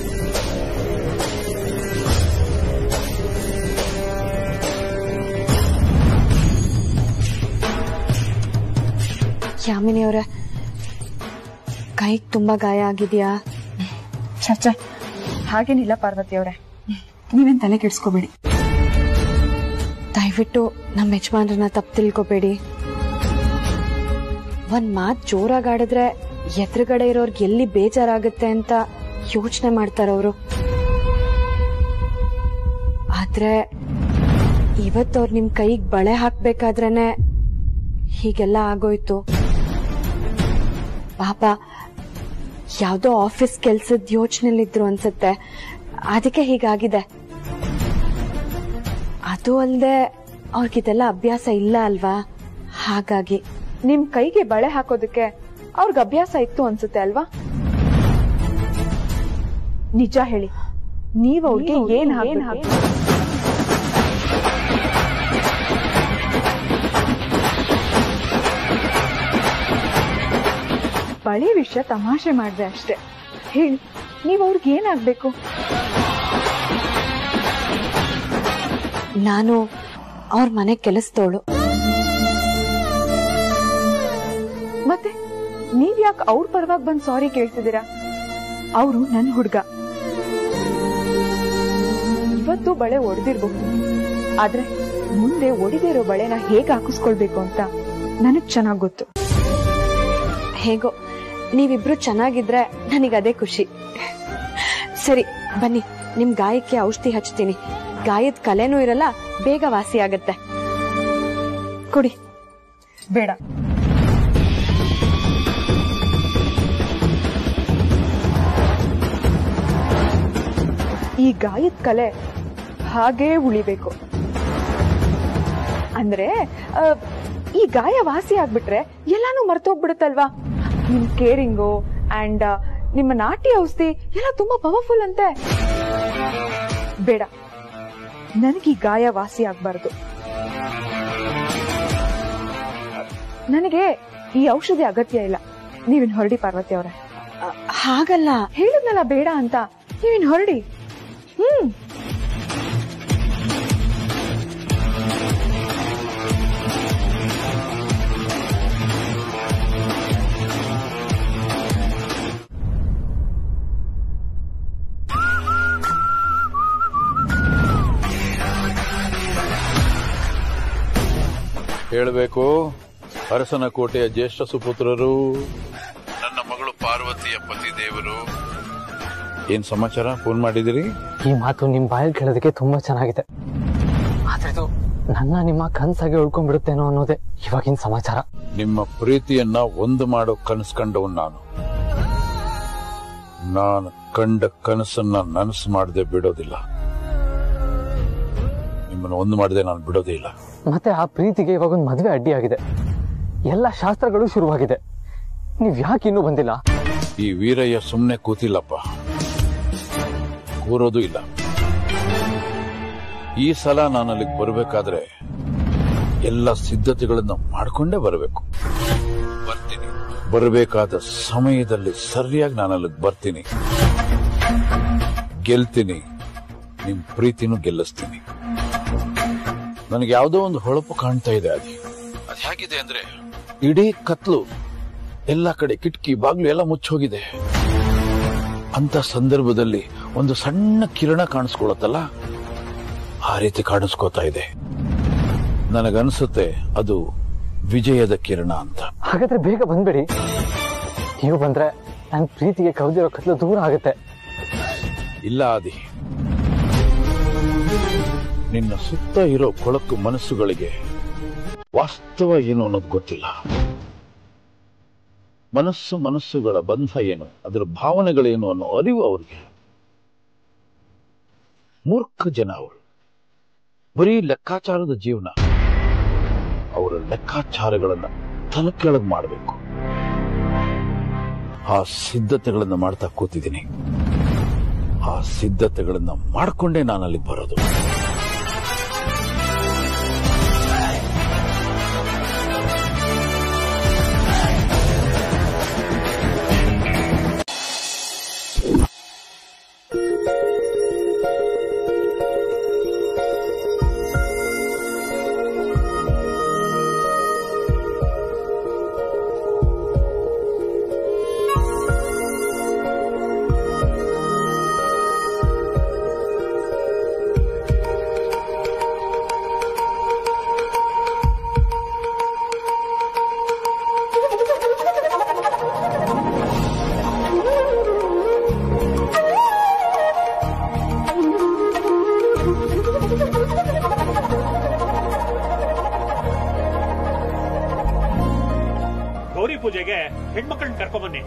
ಯಾಮಿನಿಯವ್ರೆ ಕೈಗೆ ತುಂಬಾ ಗಾಯ ಆಗಿದ್ಯಾ ಚರ್ಚೆ ಹಾಗೇನಿಲ್ಲ ಪಾರ್ವತಿ ಅವರೇ ನೀವೇನ್ ತಲೆ ಕೆಡ್ಸ್ಕೋಬೇಡಿ ದಯವಿಟ್ಟು ನಮ್ಮ ಯಜಮಾನ್ರನ್ನ ತಪ್ಪು ತಿಳ್ಕೊಬೇಡಿ ಒಂದ್ ಮಾತ್ ಜೋರಾಗಿ ಆಡಿದ್ರೆ ಎದುರುಗಡೆ ಇರೋರ್ಗೆ ಎಲ್ಲಿ ಬೇಜಾರಾಗುತ್ತೆ ಅಂತ ಯೋಚನೆ ಮಾಡ್ತಾರವ್ರು ಆದ್ರೆ ಇವತ್ತವ್ರು ನಿಮ್ ಕೈಗ್ ಬಳೆ ಹಾಕ್ಬೇಕಾದ್ರೇನೆ ಹೀಗೆಲ್ಲ ಆಗೋಯ್ತು ಪಾಪ ಯಾವ್ದೋ ಆಫೀಸ್ ಕೆಲ್ಸದ ಯೋಚನೆಲಿದ್ರು ಅನ್ಸುತ್ತೆ ಅದಕ್ಕೆ ಹೀಗಾಗಿದೆ ಅದು ಅಲ್ದೆ ಅವ್ರಿಗಿದೆಲ್ಲ ಅಭ್ಯಾಸ ಇಲ್ಲ ಅಲ್ವಾ ಹಾಗಾಗಿ ನಿಮ್ ಕೈಗೆ ಬಳೆ ಹಾಕೋದಕ್ಕೆ ಅವ್ರಿಗೆ ಅಭ್ಯಾಸ ಇತ್ತು ಅನ್ಸುತ್ತೆ ಅಲ್ವಾ ನಿಜ ಹೇಳಿ ನೀವ್ ಅವ್ರಿಗೆ ಏನ್ ಹಾಕ್ಬೇಕು? ಬಳೆ ವಿಷಯ ತಮಾಷೆ ಮಾಡ್ದೆ ಅಷ್ಟೇ ಹೇಳಿ ನೀವ್ ಅವ್ರಿಗೆ ಏನಾಗ್ಬೇಕು ನಾನು ಅವ್ರ ಮನೆ ಕೆಲಸದವಳು ಮತ್ತೆ ನೀವ್ ಯಾಕೆ ಅವ್ರ ಪರವಾಗಿ ಬಂದ್ ಸಾರಿ ಕೇಳ್ತಿದ್ದೀರಾ ಅವರು ನನ್ ಹುಡ್ಗ ಇವತ್ತು ಬಳೆ ಒಡೆದಿರ್ಬಹುದು ಆದ್ರೆ ಮುಂದೆ ಒಡಿದಿರೋ ಬಳೆನ ಹೇಗ್ ಹಾಕಿಸ್ಕೊಳ್ಬೇಕು ಅಂತ ನನಗ್ ಚೆನ್ನಾಗ್ ಗೊತ್ತು ಹೇಗೋ ನೀವಿಬ್ರು ಚೆನ್ನಾಗಿದ್ರೆ ನನಗದೇ ಖುಷಿ ಸರಿ ಬನ್ನಿ ನಿಮ್ ಗಾಯಕ್ಕೆ ಔಷಧಿ ಹಚ್ತೀನಿ ಗಾಯದ ಕಲೆನೂ ಇರಲ್ಲ ಬೇಗ ವಾಸಿ ಆಗತ್ತೆ ಕುಡಿ ಬೇಡ ಈ ಗಾಯದ ಕಲೆ ಹಾಗೇ ಉಳಿಬೇಕು ಅಂದ್ರೆ ಆ, ಈ ಗಾಯ ವಾಸಿ ಆಗ್ಬಿಟ್ರೆ ಎಲ್ಲಾನು ಮರ್ತೋಗ್ಬಿಡುತ್ತಲ್ವಾ ನಿಮ್ ಕೇರಿಂಗು ಅಂಡ್ ನಿಮ್ಮ ನಾಟಿ ಔಷಧಿ ಎಲ್ಲ ತುಂಬಾ ಪವರ್ಫುಲ್ ಅಂತೆ ಬೇಡ ನನಗೆ ಈ ಗಾಯ ವಾಸಿ ಆಗ್ಬಾರ್ದು ನನಗೆ ಈ ಔಷಧಿ ಅಗತ್ಯ ಇಲ್ಲ ನೀವಿನ್ ಹೊರಡಿ ಪಾರ್ವತಿ ಅವರೇ ಹಾಗಲ್ಲ ಹೇಳಿದ್ನಲ್ಲ ಬೇಡ ಅಂತ ನೀವಿನ್ ಹೊರಡಿ ಹ್ಮ್ ಹೇಳಬೇಕು ಅರಸನ ಕೋಟೆಯ ಜ್ಯೇಷ್ಠ ಸುಪುತ್ರರು ನನ್ನ ಮಗಳು ಪಾರ್ವತಿಯ ಪತಿ ದೇವರು ಏನ್ ಸಮಾಚಾರ ಫೋನ್ ಮಾಡಿದಿರಿ ಈ ಮಾತು ನಿಮ್ ಬಾಯಲ್ಲಿ ಕೇಳೋದಕ್ಕೆ ತುಂಬಾ ಚೆನ್ನಾಗಿದೆ ಆದ್ರೆ ಇದು ನನ್ನ ನಿಮ್ಮ ಕನ್ಸಾಗಿ ಉಳ್ಕೊಂಡ್ಬಿಡುತ್ತೇನೋ ಅನ್ನೋದೇ ಇವಾಗಿನ ಸಮಾಚಾರ ನಿಮ್ಮ ಪ್ರೀತಿಯನ್ನ ಒಂದು ಮಾಡೋ ಕನಸು ಕಂಡವನ್ ನಾನು ನಾನು ಕಂಡ ಕನಸನ್ನ ನನಸು ಮಾಡದೆ ಬಿಡೋದಿಲ್ಲ ನಿಮ್ಮನ್ನು ಒಂದು ಮಾಡದೆ ನಾನು ಬಿಡೋದೇ ಇಲ್ಲ ಮತ್ತೆ ಆ ಪ್ರೀತಿಗೆ ಇವಾಗ ಒಂದು ಮದುವೆ ಅಡ್ಡಿಯಾಗಿದೆ ಎಲ್ಲ ಶಾಸ್ತ್ರಗಳು ಶುರುವಾಗಿದೆ ನೀವ್ ಯಾಕೆ ಇನ್ನೂ ಬಂದಿಲ್ಲ ಈ ವೀರಯ್ಯ ಸುಮ್ಮನೆ ಕೂತಿಲ್ಲಪ್ಪ ಕೂರೋದು ಇಲ್ಲ ಈ ಸಲ ನಾನು ಅಲ್ಲಿಗೆ ಬರಬೇಕಾದ್ರೆ ಎಲ್ಲ ಸಿದ್ಧತೆಗಳನ್ನು ಮಾಡ್ಕೊಂಡೇ ಬರಬೇಕು ಬರ್ತೀನಿ ಬರಬೇಕಾದ ಸಮಯದಲ್ಲಿ ಸರಿಯಾಗಿ ನಾನು ಅಲ್ಲಿಗೆ ಬರ್ತೀನಿ ಗೆಲ್ತೀನಿ ನಿಮ್ ಪ್ರೀತಿನೂ ಗೆಲ್ಲಿಸ್ತೀನಿ ನನಗೆ ಯಾವುದೋ ಒಂದು ಹೊಳಪು ಕಾಣ್ತಾ ಇದೆ ಅದು ಅದು ಹೇಗಿದೆ ಅಂದ್ರೆ ಇಡೀ ಕತ್ಲು ಎಲ್ಲ ಕಡೆ ಕಿಟಕಿ ಬಾಗ್ಲು ಎಲ್ಲ ಮುಚ್ಚೋಗಿದೆ ಅಂತ ಸಂದರ್ಭದಲ್ಲಿ ಒಂದು ಸಣ್ಣ ಕಿರಣ ಕಾಣಿಸ್ಕೊಳತ್ತಲ್ಲ ಆ ರೀತಿ ಕಾಣಿಸ್ಕೋತಾ ಇದೆ ನನಗನ್ಸುತ್ತೆ ಅದು ವಿಜಯದ ಕಿರಣ ಅಂತ ಹಾಗಾದ್ರೆ ಬೇಗ ಬಂದ್ಬಿಡಿ ನೀವು ಬಂದ್ರೆ ನನ್ ಪ್ರೀತಿಗೆ ಕವಿದಿರೋ ಕತ್ಲು ದೂರ ಆಗುತ್ತೆ ಇಲ್ಲ ಆದಿ ನಿನ್ನ ಸುತ್ತ ಇರೋ ಕೊಳಕು ಮನಸ್ಸುಗಳಿಗೆ ವಾಸ್ತವ ಏನು ಅನ್ನೋದು ಗೊತ್ತಿಲ್ಲ ಮನಸ್ಸು ಮನಸ್ಸುಗಳ ಬಂಧ ಏನು ಅದರ ಭಾವನೆಗಳೇನು ಅನ್ನೋ ಅರಿವು ಅವ್ರಿಗೆ ಮೂರ್ಖ ಜನ ಅವರು ಬರೀ ಲೆಕ್ಕಾಚಾರದ ಜೀವನ ಅವರ ಲೆಕ್ಕಾಚಾರಗಳನ್ನ ತಲಕೆಳಗ್ ಮಾಡಬೇಕು ಆ ಸಿದ್ಧತೆಗಳನ್ನ ಮಾಡ್ತಾ ಕೂತಿದ್ದೀನಿ ಆ ಸಿದ್ಧತೆಗಳನ್ನ ಮಾಡ್ಕೊಂಡೇ ನಾನು ಅಲ್ಲಿಗೆ ಬರೋದು ಮೊಮ್ಮಕ್ಕಳನ್ನ ಕರ್ಕೊಂಬನ್ನಿ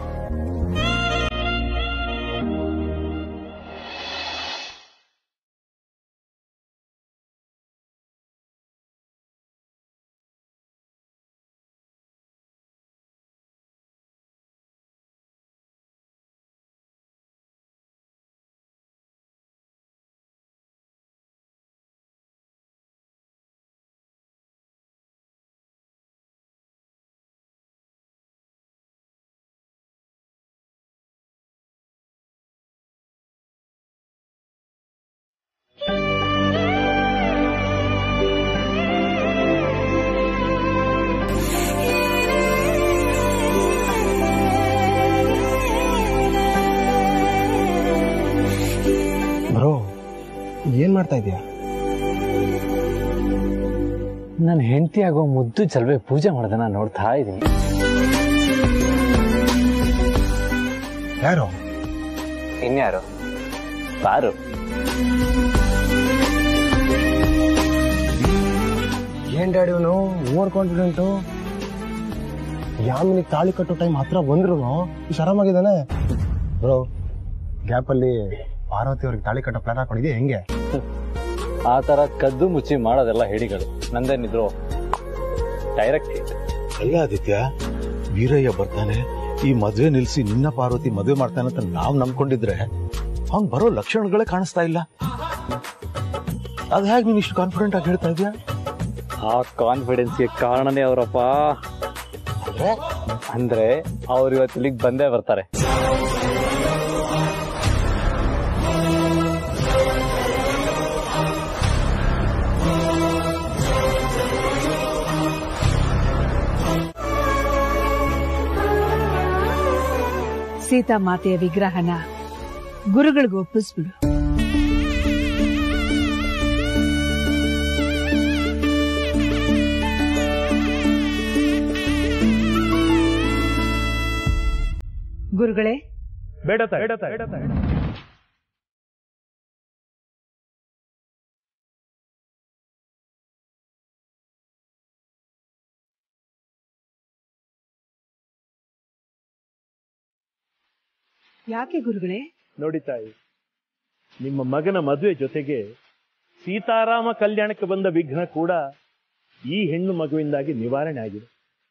ಬ್ರೋ ಏನ್ ಮಾಡ್ತಾ ಇದೀಯಾ ನನ್ನ ಹೆಂಡತಿ ಆಗೋ ಮುದ್ದು ಚಲ್ವೆ ಪೂಜೆ ಮಾಡೋದನ್ನ ನೋಡ್ತಾ ಇದ್ದೀನಿ ಯಾರು ಇನ್ಯಾರು ಪಾರು ಏನ್ ಡ್ಯಾಡಿ ಇವನು ಓವರ್ ಕಾನ್ಫಿಡೆಂಟು ಯಾಮಿನಿಗೆ ತಾಳಿ ಕಟ್ಟೋ ಟೈಮ್ ಹತ್ರ ಬಂದ್ರು ಇಷ್ಟು ಆರಾಮಾಗಿದ್ದಾನೆ ಬ್ರೋ ಗ್ಯಾಪ್ ಅಲ್ಲಿ ಪಾರ್ವತಿ ಅವ್ರಿಗೆ ತಾಳಿ ಕಟ್ಟೋ ಪ್ಲಾನ್ ಹಾಕೊಂಡಿದ್ಯಾ ಹೆಂಗೆ ಆ ತರ ಕದ್ದು ಮುಚ್ಚಿ ಮಾಡೋದೆಲ್ಲ ಹೇಳಿಗಳು ನಂದೇನಿದ್ರು ಡೈರೆಕ್ಟ್ ಅಲ್ಲ ಆದಿತ್ಯ ವೀರಯ್ಯ ಬರ್ತಾನೆ ಈ ಮದ್ವೆ ನಿಲ್ಸಿ ನಿನ್ನ ಪಾರ್ವತಿ ಮದ್ವೆ ಮಾಡ್ತಾನೆ ಅಂತ ನಾವ್ ನಂಬ್ಕೊಂಡಿದ್ರೆ ಅವ್ನ್ ಬರೋ ಲಕ್ಷಣಗಳೇ ಕಾಣಿಸ್ತಾ ಇಲ್ಲ ಅದ್ ಹೇಗೆ ನೀನ್ ಇಷ್ಟು ಕಾನ್ಫಿಡೆಂಟ್ ಆಗಿ ಹೇಳ್ತಾ ಇದೀಯಾ ಆ ಕಾನ್ಫಿಡೆನ್ಸ್ಗೆ ಕಾರಣನೇ ಅವರಪ್ಪ ಅಂದ್ರೆ ಅವ್ರು ಇವತ್ತು ಇಲ್ಲಿಗೆ ಬಂದೇ ಬರ್ತಾರೆ ಸೀತಾ ಮಾತೆಯ ವಿಗ್ರಹನ ಗುರುಗಳಿಗೆ ಒಪ್ಪಿಸ್ಬಿಡು ಗುರುಗಳೇ ಬೇಡ ತಾಯಿ, ಬೇಡ ತಾಯಿ, ಬೇಡ ತಾಯಿ. ಯಾಕೆ ಗುರುಗಳೇ ನೋಡಿ ತಾಯಿ ನಿಮ್ಮ ಮಗನ ಮದುವೆ ಜೊತೆಗೆ ಸೀತಾರಾಮ ಕಲ್ಯಾಣಕ್ಕೆ ಬಂದ ವಿಘ್ನ ಕೂಡ ಈ ಹೆಣ್ಣು ಮಗುವಿಂದಾಗಿ ನಿವಾರಣೆ ಆಗಿದೆ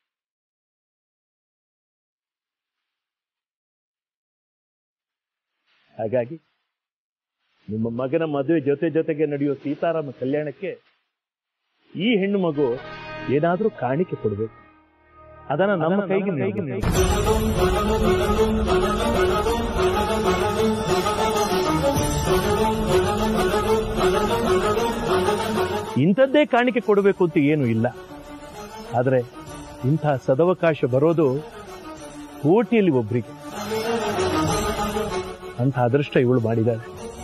ಹಾಗಾಗಿ ನಿಮ್ಮ ಮಗನ ಮದುವೆ ಜೊತೆ ಜೊತೆಗೆ ನಡೆಯುವ ಸೀತಾರಾಮ ಕಲ್ಯಾಣಕ್ಕೆ ಈ ಹೆಣ್ಣು ಮಗು ಏನಾದ್ರೂ ಕಾಣಿಕೆ ಕೊಡಬೇಕು ಅದನ್ನ ನಮ್ಮ ಕೈಗೆ ಕೈಗೆ ಇಂಥದ್ದೇ ಕಾಣಿಕೆ ಕೊಡಬೇಕು ಅಂತ ಏನು ಇಲ್ಲ ಆದರೆ ಇಂಥ ಸದವಕಾಶ ಬರೋದು ಕೋಟಿಯಲ್ಲಿ ಒಬ್ರಿಗೆ ಅಂತ ಅದೃಷ್ಟ ಇವಳು ಮಾಡಿದ್ದಾಳೆ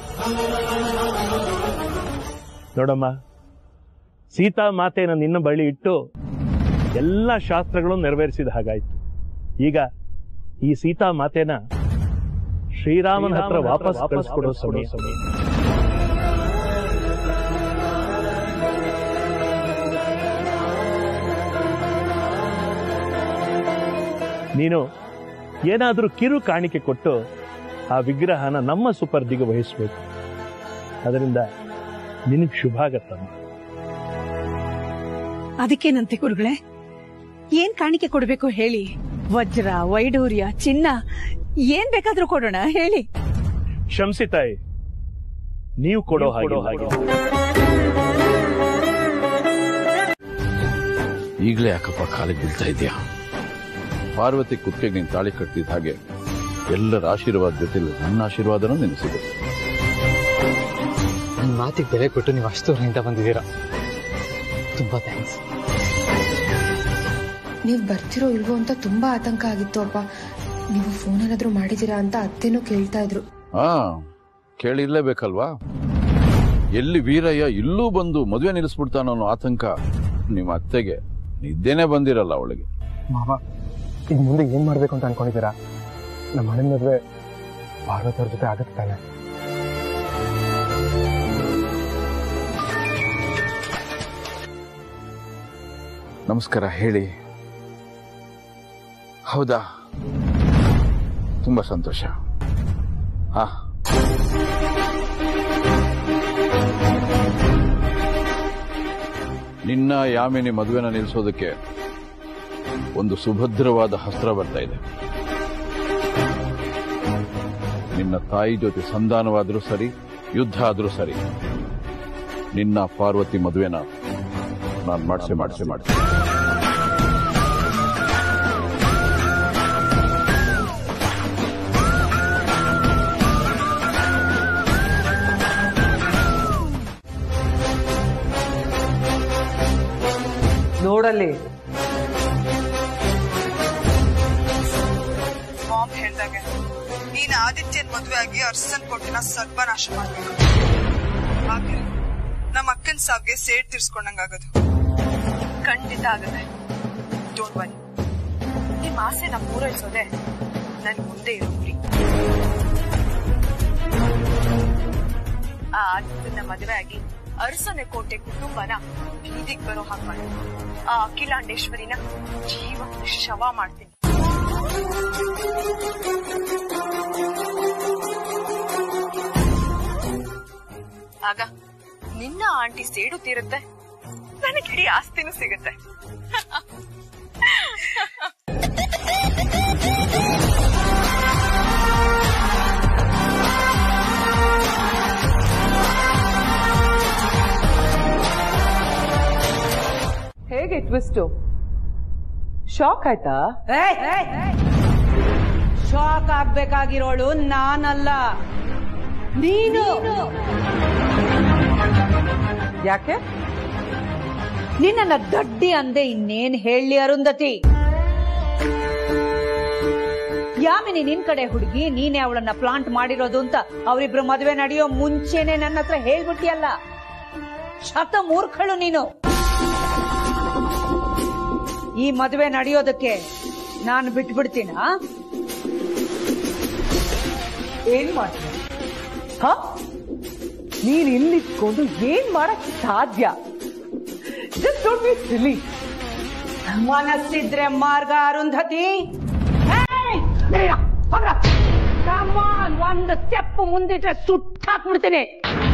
ನೋಡಮ್ಮ ಸೀತಾ ಮಾತೆಯನ್ನು ನಿನ್ನ ಬಳಿ ಇಟ್ಟು ಎಲ್ಲ ಶಾಸ್ತ್ರಗಳನ್ನು ನೆರವೇರಿಸಿದ ಹಾಗಾಯ್ತು ಈಗ ಈ ಸೀತಾ ಮಾತೆನ ಶ್ರೀರಾಮನ ಹತ್ರ ವಾಪಸ್ ಕಳಿಸ್ಕೊಡೋ ಸಮಯ ನೀನು ಏನಾದರೂ ಕಿರು ಕಾಣಿಕೆ ಕೊಟ್ಟು ಆ ವಿಗ್ರಹನ ನಮ್ಮ ಸುಪರ್ದಿಗೆ ವಹಿಸಬೇಕು ಅದರಿಂದ ನಿನಗೆ ಶುಭ ಆಗತ್ತಮ್ಮ ಅದಕ್ಕೇನಂತೆ ಗುರುಗಳೇ ಏನ್ ಕಾಣಿಕೆ ಕೊಡ್ಬೇಕು ಹೇಳಿ ವಜ್ರ ವೈಡೂರ್ಯ ಚಿನ್ನ ಏನ್ ಬೇಕಾದ್ರೂ ಕೊಡೋಣ ಹೇಳಿ ಕ್ಷಮಿಸಿ ತಾಯಿ ನೀವು ಕೊಡೋ ಹಾಗೆ ಹಾಗೆ ಈಗಲೇ ಯಾಕಪ್ಪ ಕಾಲಿಗೆ ಬೀಳ್ತಾ ಇದೆಯಾ ಪಾರ್ವತಿ ಕುತ್ತಿಗೆ ನೀನ್ ತಾಳಿ ಕಟ್ತಿದ್ದ ಹಾಗೆ ಎಲ್ಲರ ಆಶೀರ್ವಾದ ಜೊತೆಲಿ ನನ್ನ ಆಶೀರ್ವಾದನೂ ನಿನಗೆ ಸಿಗುತ್ತೆ ನನ್ನ ಮಾತಿಗೆ ಬೆಲೆ ಕೊಟ್ಟು ನೀವು ಅಷ್ಟು ದೂರದಿಂದ ಬಂದಿದ್ದೀರಾ ತುಂಬಾ ಥ್ಯಾಂಕ್ಸ್ ನೀವು ಬರ್ತಿರೋ ಇಲ್ವೋ ಅಂತ ತುಂಬಾ ಆತಂಕ ಆಗಿತ್ತು ಅಪ್ಪ ನೀವು ಫೋನ್ ಏನಾದ್ರೂ ಮಾಡಿದೀರಾ ಅಂತ ಅತ್ತೇನೋ ಕೇಳ್ತಾ ಇದ್ರು ಹಾ ಕೇಳಿರ್ಲೇಬೇಕಲ್ವಾ ಎಲ್ಲಿ ವೀರಯ್ಯ ಇಲ್ಲೂ ಬಂದು ಮದುವೆ ನಿಲ್ಲಿಸ್ಬಿಡ್ತಾನೋ ಅನ್ನೋ ಆತಂಕ ನಿಮ್ಮ ಅತ್ತೆಗೆ ನಿದ್ದೆನೆ ಬಂದಿರಲ್ಲ ಅವಳಿಗೆ ಮಾವ ಈಗ ಮುಂದೆ ಏನ್ ಮಾಡ್ಬೇಕು ಅಂತ ಅನ್ಕೊಂಡಿದ್ದೀರಾ ನಮ್ಮ ಮನೆ ಮದ್ವೆ ಪಾರ್ವತಿ ಅವ್ರ ಜೊತೆ ಆಗತ್ತೆ ತಾನೆ ನಮಸ್ಕಾರ ಹೇಳಿ ಹೌದಾ ತುಂಬಾ ಸಂತೋಷ ಹಾ ನಿನ್ನ ಯಾಮಿನಿ ಮದುವೆನ ನಿಲ್ಲಿಸೋದಕ್ಕೆ ಒಂದು ಸುಭದ್ರವಾದ ಹಸ್ತ್ರ ಬರ್ತಾ ಇದೆ ನಿನ್ನ ತಾಯಿ ಜೊತೆ ಸಂಧಾನವಾದ್ರೂ ಸರಿ ಯುದ್ಧ ಆದ್ರೂ ಸರಿ ನಿನ್ನ ಪಾರ್ವತಿ ಮದುವೆನ ನಾನು ಮಾಡಿಸೆ ಮಾಡಿಸೆ ಮಾಡಿಸೆ ನೋಡಲ್ಲಿ ಮಾಮ್ ಹೇಳ್ದಾಗೆ ನೀನ್ ಆದಿತ್ಯನ್ ಮದ್ವೆ ಆಗಿ ಅರ್ಸನ್ ಕೊಟ್ಟಿನ ಸರ್ವನಾಶ ಮಾಡ್ಬೇಕು ಹಾಗೆ ನಮ್ಮ ಅಕ್ಕನ್ ಸಾವ್ಗೆ ಸೇಡ್ ತೀರ್ಸ್ಕೊಂಡಂಗಾಗದು ಖಂಡಿತ ಆಗದೆ ಡೋಂಟ್ ವರಿ ನಿಮ್ ಆಸೆ ನಾ ಪೂರೈಸೋದೆ ನನ್ ಮುಂದೆ ಇರೋ ಗುರಿ ಆ ಆದಿತ್ಯನ ಮದುವೆ ಆಗಿ ಅರಸನೆ ಕೋಟೆ ಕುಟುಂಬನ ಬೀದಿಗ್ ಬರೋ ಹಾಗೆ ಮಾಡಿ ಆ ಅಖಿಲಾಂಡೇಶ್ವರಿನ ಜೀವ ಶವ ಮಾಡ್ತೀನಿ ಆಗ ನಿನ್ನ ಆಂಟಿ ಸೇಡು ತೀರುತ್ತೆ ನನಗೆ ಇಡೀ ಆಸ್ತಿನೂ ಸಿಗುತ್ತೆ ಹೇಗೆ ಟ್ವಿಸ್ಟು ಶಾಕ್ ಆಯ್ತಾ ಶಾಕ್ ಆಗ್ಬೇಕಾಗಿರೋಳು ನಾನಲ್ಲ ನೀನು ಯಾಕೆ ನಿನ್ನ ದಡ್ಡಿ ಅಂದೆ ಇನ್ನೇನ್ ಹೇಳಿ ಅರುಂಧತಿ ಯಾಮಿನಿ ನಿನ್ ಕಡೆ ಹುಡುಗಿ ನೀನೇ ಅವಳನ್ನ ಪ್ಲಾಂಟ್ ಮಾಡಿರೋದು ಅಂತ ಅವರಿಬ್ರು ಮದುವೆ ನಡೆಯೋ ಮುಂಚೆನೆ ನನ್ನ ಹತ್ರ ಹೇಳ್ಬಿಟ್ಟಿಯಲ್ಲ ಶತ ಮೂರ್ಖಳು ನೀನು ಈ ಮದುವೆ ನಡೆಯೋದಕ್ಕೆ ನಾನು ಬಿಟ್ಬಿಡ್ತೀನ ಏನ್ ಮಾಡ್ತೀನಿ ಹ ನೀನ್ ಇಲ್ಲಿಟ್ಕೊಂಡು ಏನ್ ಮಾಡಕ್ ಸಾಧ್ಯ ಜಸ್ಟ್ ಡೋಂಟ್ ಬಿ ಸಿಲಿ ಮನಸ್ಸಿದ್ರೆ ಮಾರ್ಗ ಅರುಂಧತಿ ಒಂದು ಸ್ಟೆಪ್ ಮುಂದಿಟ್ರೆ ಸುಟ್ಟಾಕ್ಬಿಡ್ತೀನಿ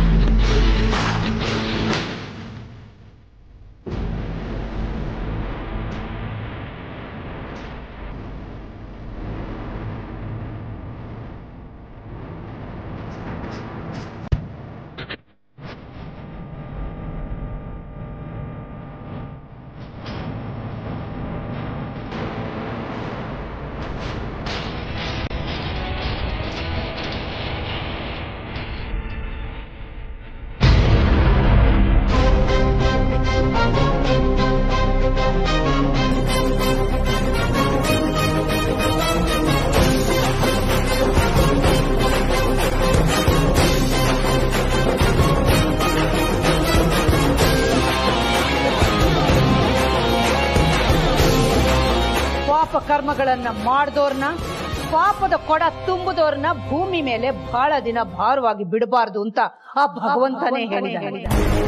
ಪಾಪ ಕರ್ಮಗಳನ್ನ ಮಾಡ್ದೋರ್ನ ಪಾಪದ ಕೊಡ ತುಂಬುದೋರ್ನ ಭೂಮಿ ಮೇಲೆ ಬಹಳ ದಿನ ಭಾರವಾಗಿ ಬಿಡಬಾರ್ದು ಅಂತ ಆ ಭಗವಂತನೇ ಹೇಳಿದ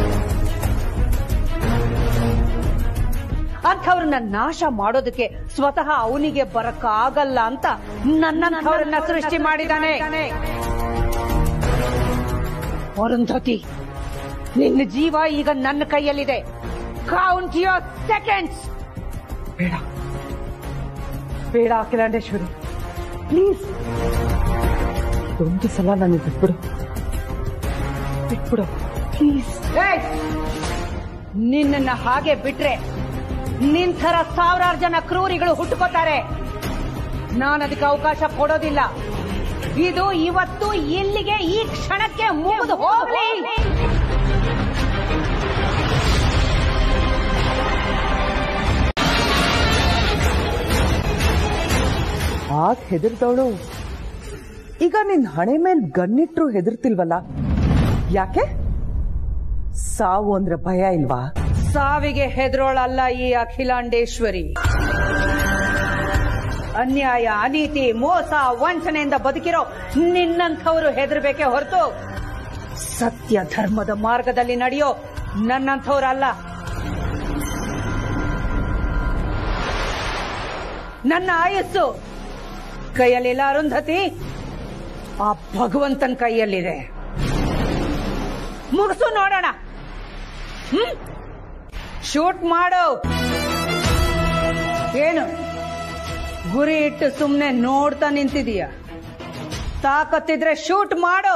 ಅಂಥವ್ರನ್ನ ನಾಶ ಮಾಡೋದಕ್ಕೆ ಸ್ವತಃ ಅವನಿಗೆ ಬರಕ್ಕ ಆಗಲ್ಲ ಅಂತ ನನ್ನಂಥವ್ರನ್ನ ಸೃಷ್ಟಿ ಮಾಡಿದಾನೆ ಅರುಂಧತಿ ನಿನ್ನ ಜೀವ ಈಗ ನನ್ನ ಕೈಯಲ್ಲಿದೆ ಕೌಂಟ್ ಯೋರ್ ಸೆಕೆಂಡ್ಸ್ ಬೇಡ ಬೇಡ ಅಖಿಲಾಂಡೇಶ್ವರಿ ಪ್ಲೀಸ್ ಒಂದು ಸಲ ನನಗೆ ಬಿಟ್ಬಿಡು ಬಿಟ್ಬಿಡು ಪ್ಲೀಸ್ ನಿನ್ನನ್ನ ಹಾಗೆ ಬಿಟ್ರೆ ನಿನ್ ಥರ ಸಾವಿರಾರು ಜನ ಕ್ರೂರಿಗಳು ಹುಟ್ಟುಕೋತಾರೆ ನಾನು ಅದಕ್ಕೆ ಅವಕಾಶ ಕೊಡೋದಿಲ್ಲ ಇದು ಇವತ್ತು ಇಲ್ಲಿಗೆ ಈ ಕ್ಷಣಕ್ಕೆ ಮುಗಿದು ಹೋಗ್ಲಿ ಆಗ ಹೆದರ್ದವಳು ಈಗ ನಿನ್ ಹಣೆ ಮೇಲ್ ಗನ್ನಿಟ್ರು ಹೆದರ್ತಿಲ್ವಲ್ಲ ಯಾಕೆ ಸಾವು ಅಂದ್ರೆ ಭಯ ಇಲ್ವಾ ಸಾವಿಗೆ ಹೆದರೋಳಲ್ಲ ಈ ಅಖಿಲಾಂಡೇಶ್ವರಿ ಅನ್ಯಾಯ ಅನೀತಿ ಮೋಸ ವಂಚನೆಯಿಂದ ಬದುಕಿರೋ ನಿನ್ನಂಥವರು ಹೆದರ್ಬೇಕೆ ಹೊರತು ಸತ್ಯ ಧರ್ಮದ ಮಾರ್ಗದಲ್ಲಿ ನಡೆಯೋ ನನ್ನಂಥವ್ರಲ್ಲ ನನ್ನ ಆಯಸ್ಸು ಕೈಯಲ್ಲಿಲ್ಲ ಅರುಂಧತಿ ಆ ಭಗವಂತನ ಕೈಯಲ್ಲಿದೆ ಮುಗಿಸು ನೋಡೋಣ ಹ್ಮ್ ಶೂಟ್ ಮಾಡು ಏನು ಗುರಿ ಇಟ್ಟು ಸುಮ್ನೆ ನೋಡ್ತಾ ನಿಂತಿದೀಯ ತಾಕತ್ತಿದ್ರೆ ಶೂಟ್ ಮಾಡು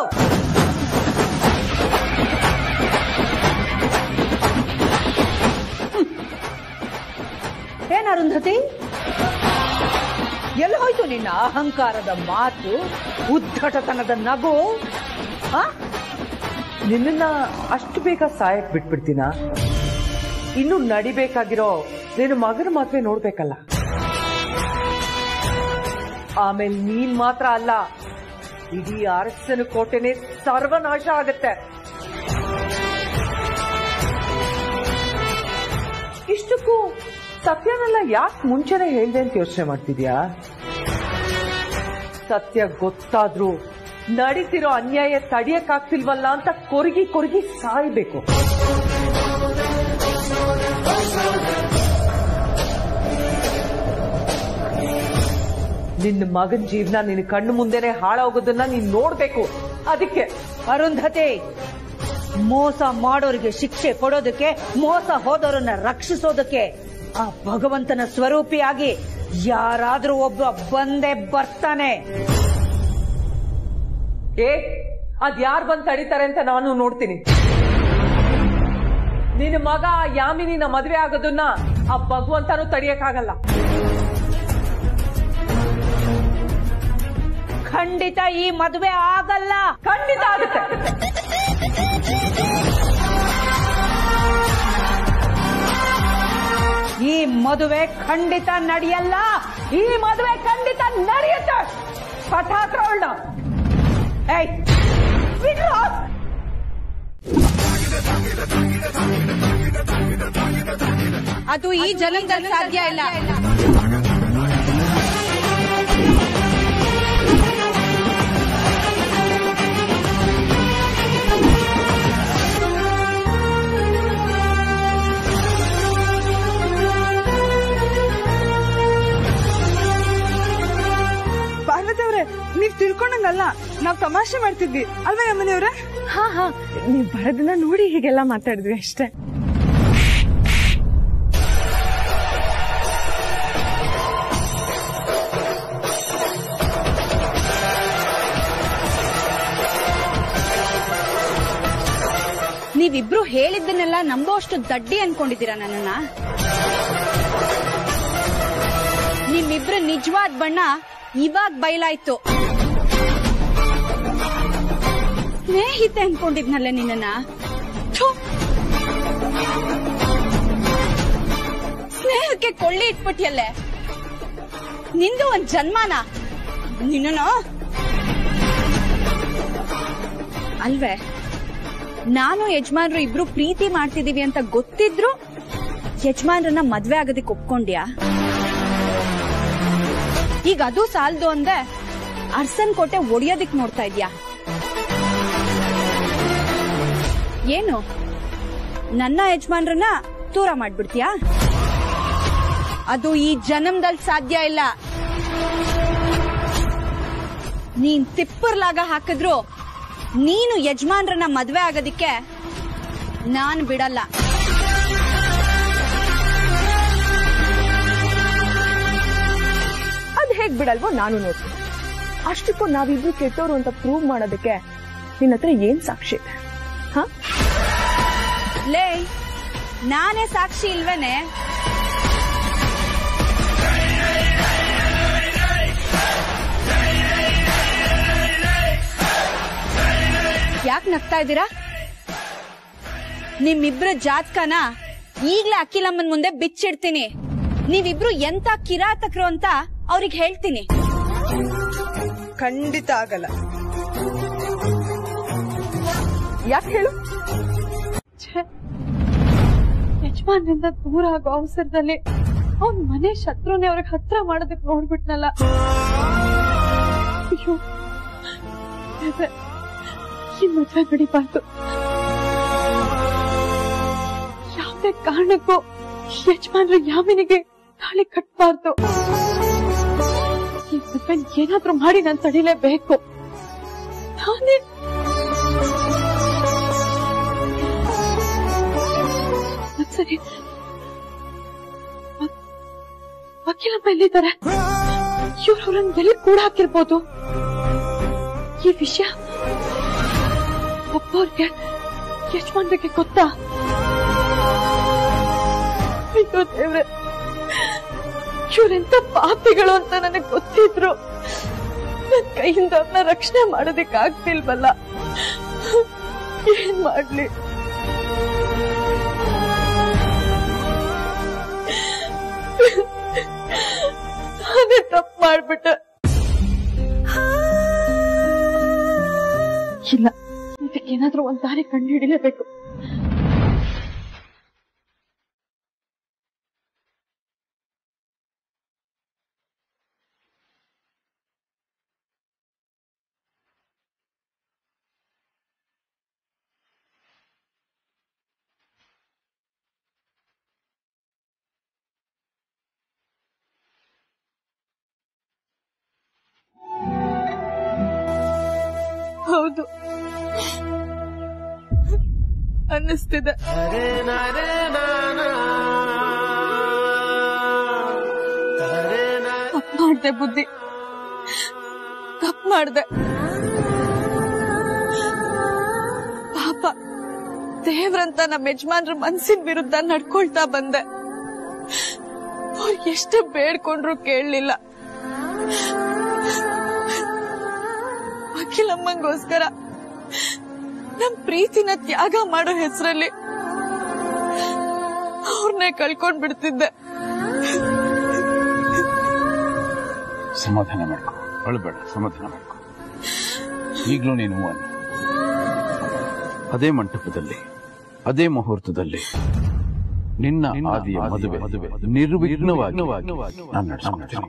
ಹ್ಮ್. ಏನ್ ಅರುಂಧತಿ ಎಲ್ಲಿ ಹೋಯ್ತು ನಿನ್ನ ಅಹಂಕಾರದ ಮಾತು ಉದ್ಧಟತನದ ನಗು ಆ? ನಿನ್ನ ಅಷ್ಟು ಬೇಗ ಸಾಯಕ್ ಬಿಟ್ಬಿಡ್ತೀನ ಇನ್ನು ನಡಿಬೇಕಾಗಿರೋ ನೀನು ಮಗನ ಮದ್ವೆ ನೋಡ್ಬೇಕಲ್ಲ ಆಮೇಲೆ ನೀನ್ ಮಾತ್ರ ಅಲ್ಲ ಇಡೀ ಅರಸನ ಕೋಟೆನೆ ಸರ್ವನಾಶ ಆಗತ್ತೆ ಇಷ್ಟಕ್ಕೂ ಸತ್ಯನೆಲ್ಲ ಯಾಕೆ ಮುಂಚೆನೆ ಹೇಳ್ದೆ ಅಂತ ಯೋಚನೆ ಮಾಡ್ತಿದ್ಯಾ ಸತ್ಯ ಗೊತ್ತಾದ್ರೂ ನಡೀತಿರೋ ಅನ್ಯಾಯ ತಡಿಯಕ್ಕಾಗ್ತಿಲ್ವಲ್ಲ ಅಂತ ಕೊರಗಿ ಕೊರಗಿ ಸಾಯ್ಬೇಕು ನಿನ್ನ ಮಗನ್ ಜೀವನ ನಿನ್ನ ಕಣ್ಣು ಮುಂದೆನೆ ಹಾಳಾಗೋದನ್ನ ನೀನ್ ನೋಡ್ಬೇಕು ಅದಕ್ಕೆ ಅರುಂಧತಿ ಮೋಸ ಮಾಡೋರಿಗೆ ಶಿಕ್ಷೆ ಕೊಡೋದಕ್ಕೆ ಮೋಸ ಹೋದವರನ್ನ ರಕ್ಷಿಸೋದಕ್ಕೆ ಆ ಭಗವಂತನ ಸ್ವರೂಪಿಯಾಗಿ ಯಾರಾದ್ರೂ ಒಬ್ಬ ಬಂದೇ ಬರ್ತಾನೆ ಏ ಅದ್ ಯಾರ್ ಬಂದ್ ತಡಿತಾರೆ ಅಂತ ನಾನು ನೋಡ್ತೀನಿ ನಿನ್ನ ಮಗ ಆ ಯಾಮಿನಿನ ಮದ್ವೆ ಆಗೋದನ್ನ ಆ ಭಗವಂತನೂ ತಡಿಯಕ್ಕಾಗಲ್ಲ ಖಂಡಿತ ಈ ಮದುವೆ ಆಗಲ್ಲ ಖಂಡಿತ ಆಗುತ್ತೆ ಈ ಮದುವೆ ಖಂಡಿತ ನಡೆಯಲ್ಲ ಈ ಮದುವೆ ಖಂಡಿತ ನಡೆಯುತ್ತೆ ಪಠಾತ್ರ ಉಳ್ಳ ಏಯ್ ಬಿಡ್ರು. ಅದು ಈ ಜನ್ಮದಲ್ಲಿ ಸಾಧ್ಯ ಇಲ್ಲ ಪಾರ್ವತಿ ಅವ್ರೆ ನೀವ್ ತಿಳ್ಕೊಂಡಂಗಲ್ಲ ನಾವ್ ತಮಾಷೆ ಮಾಡ್ತಿದ್ವಿ ಅಲ್ವಾ ಯಮನಿ ಅವ್ರೆ ಹಾ ಹಾ ನೀವ್ ಬರೋದನ್ನ ನೋಡಿ ಹೀಗೆಲ್ಲ ಮಾತಾಡಿದ್ವಿ ಅಷ್ಟೇ ನೀವಿಬ್ರು ಹೇಳಿದ್ದನ್ನೆಲ್ಲ ನಂಬೋಷ್ಟು ದಡ್ಡಿ ಅನ್ಕೊಂಡಿದ್ದೀರಾ ನನ್ನನ್ನ ನಿಮ್ಮಿಬ್ರ ನಿಜವಾದ ಬಣ್ಣ ಇವಾಗ ಬಯಲಾಯ್ತು ಸ್ನೇಹಿತೆ ಅನ್ಕೊಂಡಿದ್ನಲ್ಲ ನಿನ್ನ ಸ್ನೇಹಕ್ಕೆ ಕೊಳ್ಳಿ ಇಟ್ಬಿಟ್ಟಿಯಲ್ಲೇ ನಿಂದು ಒಂದ್ ಜನ್ಮಾನ ನಿನ್ನ ಅಲ್ವೇ ನಾನು ಯಜಮಾನ್ರು ಇಬ್ರು ಪ್ರೀತಿ ಮಾಡ್ತಿದೀವಿ ಅಂತ ಗೊತ್ತಿದ್ರು ಯಜಮಾನ್ರನ್ನ ಮದ್ವೆ ಆಗೋದಕ್ಕೆ ಒಪ್ಕೊಂಡ್ಯಾ ಈಗ ಅದು ಸಾಲದು ಅಂದೆ ಅರ್ಸನ್ ಕೋಟೆ ಒಡೆಯೋದಿಕ್ ನೋಡ್ತಾ ಇದ್ಯಾ ಏನು ನನ್ನ ಯಜಮಾನ್ರನ್ನ ದೂರ ಮಾಡ್ಬಿಡ್ತೀಯಾ ಅದು ಈ ಜನ್ಮದಲ್ಲಿ ಸಾಧ್ಯ ಇಲ್ಲ ನೀನ್ ತಿಪ್ಪರ್ಲಾಗ ಹಾಕಿದ್ರು ನೀನು ಯಜಮಾನ್ರನ್ನ ಮದ್ವೆ ಆಗೋದಿಕ್ಕೆ ನಾನ್ ಬಿಡಲ್ಲ ಅದ್ ಹೇಗ್ ಬಿಡಲ್ವೋ ನಾನು ನೋಡ್ತೀನಿ ಅಷ್ಟಕ್ಕೂ ನಾವಿಬ್ರು ಕೆಟ್ಟೋರು ಅಂತ ಪ್ರೂವ್ ಮಾಡೋದಕ್ಕೆ ನಿನ್ನ ಹತ್ರ ಏನ್ ಸಾಕ್ಷಿ ಇದೆ ಹಾ ಲೇ ನಾನೇ ಸಾಕ್ಷಿ ಇಲ್ವೇನೆ ಯಾಕೆ ನಗ್ತಾ ಇದ್ದೀರಾ ನಿಮ್ಮಿಬ್ರ ಜಾತಕನ ಈಗ್ಲೇ ಅಖಿಲಮ್ಮನ್ ಮುಂದೆ ಬಿಚ್ಚಿಡ್ತೀನಿ ನೀವಿಬ್ರು ಎಂತ ಕಿರಾತಕರು ಅಂತ ಅವ್ರಿಗೆ ಹೇಳ್ತೀನಿ ಖಂಡಿತ ಆಗಲ್ಲ ಯಾಕೆ ಹೇಳು ಯಜಮಾನ್ರಿಂದ ದೂರ ಆಗೋ ಅವಸರದಲ್ಲಿ ಅವ್ನ್ ಮನೆ ಶತ್ರುನೇ ಅವ್ರಿಗೆ ಹತ್ರ ಮಾಡೋದಕ್ ನೋಡ್ಬಿಟ್ನಲ್ಲ ಅಯ್ಯೋ ದೇವ್ರೇ, ಈ ಮದ್ವೆ ನಡಿಬಾರ್ದು ಯಾವುದೇ ಕಾರಣಕ್ಕೂ ಯಜಮಾನ್ರು ಯಾಮಿನಿಗೆ ತಾಳಿ ಕಟ್ಬಾರ್ದು ಈ ಮದ್ವೆ ಮದ್ವೆನ್ ಏನಾದ್ರೂ ಮಾಡಿ ನಾನು ತಡಿಲೇಬೇಕು ನಾನೇ ಸರಿ ವಕೀಲಪ್ಪ ಎಲ್ಲಿದ್ದಾರೆ ಇವ್ರು ಅವ್ರನ್ನ ಎಲ್ಲಿ ಕೂಡ ಹಾಕಿರ್ಬೋದು ಈ ವಿಷಯ ಒಬ್ಬವ್ರಿಗೆ ಯಜಮಾನ್ರಿಗೆ ಗೊತ್ತಾ ಅಯ್ಯೋ ದೇವ್ರೆ ಇವ್ರೆಂತ ಪಾಪಿಗಳು ಅಂತ ನನಗೆ ಗೊತ್ತಿದ್ರು ನನ್ ಕೈಯಿಂದ ಅವ್ರನ್ನ ರಕ್ಷಣೆ ಮಾಡೋದಕ್ಕೆ ಆಗ್ತಿಲ್ವಲ್ಲ ಏನ್ ಮಾಡ್ಲಿ ನಾನೇ ತಪ್ಪು ಮಾಡ್ಬಿಟ್ಟೆ ಇಲ್ಲ ಇದಕ್ಕೇನಾದ್ರೂ ಒಂದ್ ದಾರಿ ಕಂಡು ಹಿಡಿಲೇಬೇಕು ಹೌದು ಅನ್ನಿಸ್ತಿದೆ ತಪ್ಪು ಮಾಡ್ದೆ ಬುದ್ಧಿ ತಪ್ಪು ಮಾಡ್ದೆ ಪಾಪ ದೇವ್ರಂತ ನಮ್ಮ ಯಜಮಾನ್ರ ಮನ್ಸಿನ ವಿರುದ್ಧ ನಡ್ಕೊಳ್ತಾ ಬಂದೆ ಅವ್ರು ಎಷ್ಟೇ ಬೇಡ್ಕೊಂಡ್ರು ಕೇಳಲಿಲ್ಲ ಅಖಿಲಮ್ಮಂಗೋಸ್ಕರ ನಮ್ ಪ್ರೀತಿನ ತ್ಯಾಗ ಮಾಡೋ ಹೆಸರಲ್ಲಿ ಅವ್ರನ್ನೇ ಕಳ್ಕೊಂಡ್ ಬಿಡ್ತಿದ್ದೆ ಸಮಾಧಾನ ಮಾಡ್ಕೊ ಅಳ್ಬೇಡ ಸಮಾಧಾನ ಮಾಡ್ಕೊ ಈಗಲೂ ನೀನು ಹೂ ಅನ್ನು. ಅದೇ ಮಂಟಪದಲ್ಲಿ ಅದೇ ಮುಹೂರ್ತದಲ್ಲಿ ನಿನ್ನ ಆದಿಯ ಮದುವೆ ಮದುವೆ ನಿರ್ವಿಘ್ನವಾಗಿ ನಾನು ನಡೆಸ್ಕೊಳ್ತೀನಿ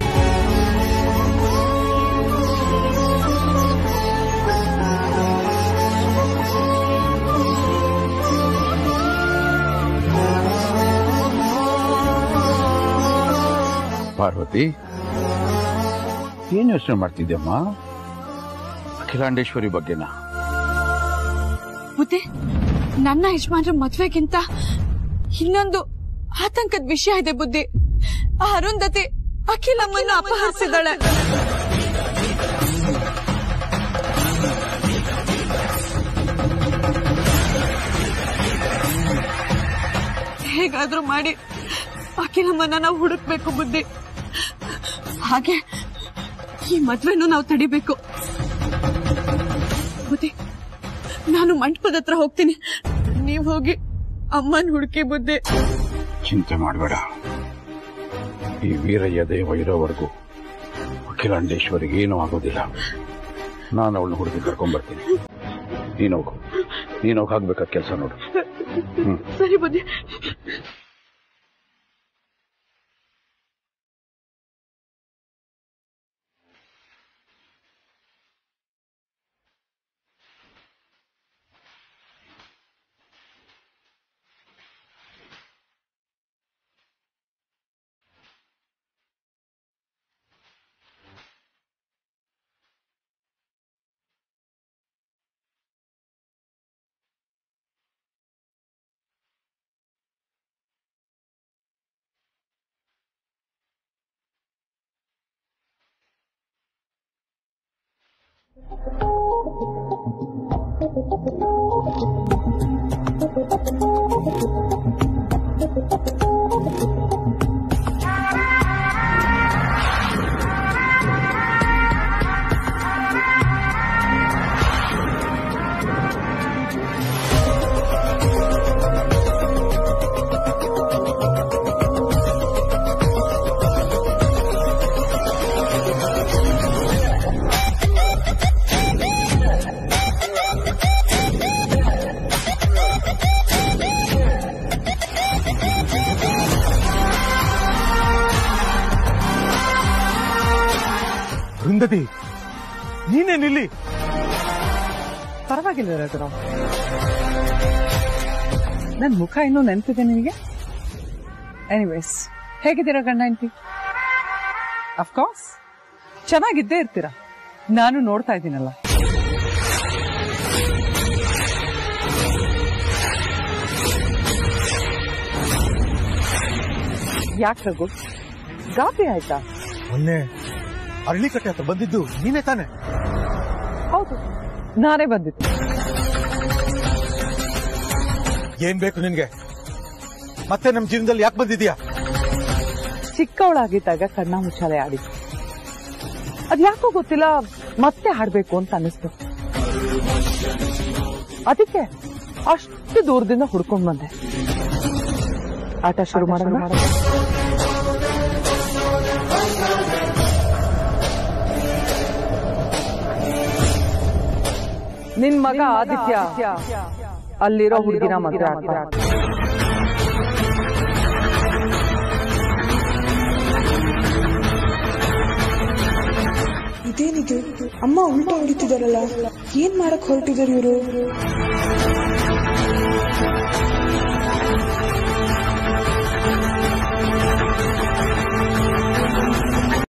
ಪಾರ್ವತಿ ಏನ್ ಯೋಚನೆ ಮಾಡ್ತಿದ್ಯಮ್ಮ ಅಖಿಲಾಂಡೇಶ್ವರಿ ಬಗ್ಗೆನಾ ಬುದ್ಧಿ ನನ್ನ ಯಜಮಾನ್ರ ಮದ್ವೆಗಿಂತ ಇನ್ನೊಂದು ಆತಂಕದ ವಿಷಯ ಇದೆ ಬುದ್ಧಿ ಆ ಅರುಂಧತಿ ಅಖಿಲಮ್ಮನ್ನ ಅಪಹರಿಸಿದಾಳೆ ಹೇಗಾದ್ರೂ ಮಾಡಿ ಅಖಿಲಮ್ಮನ್ನ ನಾವು ಹುಡುಕ್ಬೇಕು ಬುದ್ಧಿ ಹಾಗೆ ಈ ಮದ್ವೆನೂ ನಾವು ತಡಿಬೇಕು ಬುದ್ಧಿ ನಾನು ಮಂಟಪದ ಹತ್ರ ಹೋಗ್ತೀನಿ ನೀವ್ ಹೋಗಿ ಅಮ್ಮನ್ ಹುಡುಕಿ ಬುದ್ಧಿ ಚಿಂತೆ ಮಾಡಬೇಡ ಈ ವೀರಯ್ಯ ದೇವ ಇರೋವರೆಗೂ ಅಖಿಲಾಂಡೇಶ್ವರಿಗೆ ಏನೂ ಆಗೋದಿಲ್ಲ ನಾನು ಅವಳನ್ನ ಹುಡುಗಿ ಕರ್ಕೊಂಡ್ಬರ್ತೀನಿ ನೀನು ಹೋಗು ನೀನು ಹೋಗಿ ಆಗ್ಬೇಕಾದ ಕೆಲಸ ನೋಡು ಹ್ಮ್ ಸರಿ ಬುದ್ಧಿ ಅರುಂಧತಿ ನೀನೇ ನಿಲ್ಲಿ ಪರವಾಗಿಲ್ಲ ರಘುರಾವ್ ನನ್ ಮುಖ ಇನ್ನೂ ನೆನಪಿದೆ ನಿನಗೆ ಎನಿವೇಸ್ ಹೇಗಿದ್ದೀರಾ ಗಂಡ ಹೆಂಡತಿ ಅಫ್ಕೋರ್ಸ್ ಚೆನ್ನಾಗಿದ್ದೇ ಇರ್ತೀರಾ ನಾನು ನೋಡ್ತಾ ಇದ್ದೀನಲ್ಲ ಯಾಕೆ ರಘು ಗಾಬರಿ ಆಯ್ತಾ ಮೊನ್ನೆ ಅರಳಿಕಟ್ಟೆ ಹತ್ರ ಬಂದಿದ್ದು ನೀನೇ ತಾನೆ ಹೌದು ನಾನೇ ಬಂದಿದ್ದು ಏನ್ ಬೇಕು ನಿನ್ಗೆ ಮತ್ತೆ ನಮ್ ಜೀವನದಲ್ಲಿ ಯಾಕೆ ಬಂದಿದ್ಯಾ ಚಿಕ್ಕವಳಾಗಿದ್ದಾಗ ಕಣ್ಣ ಮುಚ್ಚಾಲೆ ಆಡಿದ್ದು ಅದ್ಯಾಕೋ ಗೊತ್ತಿಲ್ಲ ಮತ್ತೆ ಹಾಡ್ಬೇಕು ಅಂತ ಅನ್ನಿಸ್ತು ಅದಕ್ಕೆ ಅಷ್ಟು ದೂರದಿಂದ ಹುಡ್ಕೊಂಡ್ ಬಂದೆ ಆಟ ಶುರು ಮಾಡೋಣ ನಿನ್ ಮಗ ಆದಿತ್ಯ ಅಲ್ಲಿರೋ ಹುಡುಗಿನ ಮದುವೆ ಆಗ್ತಾನೆ ಇದೇನಿದು ಅಮ್ಮ ಉಲ್ಟಾ ಹೊಡಿತಿದಾರಲ್ಲ ಏನ್ ಮಾಡಕ್ ಹೊರಟಿದಾರೆ ಇವರು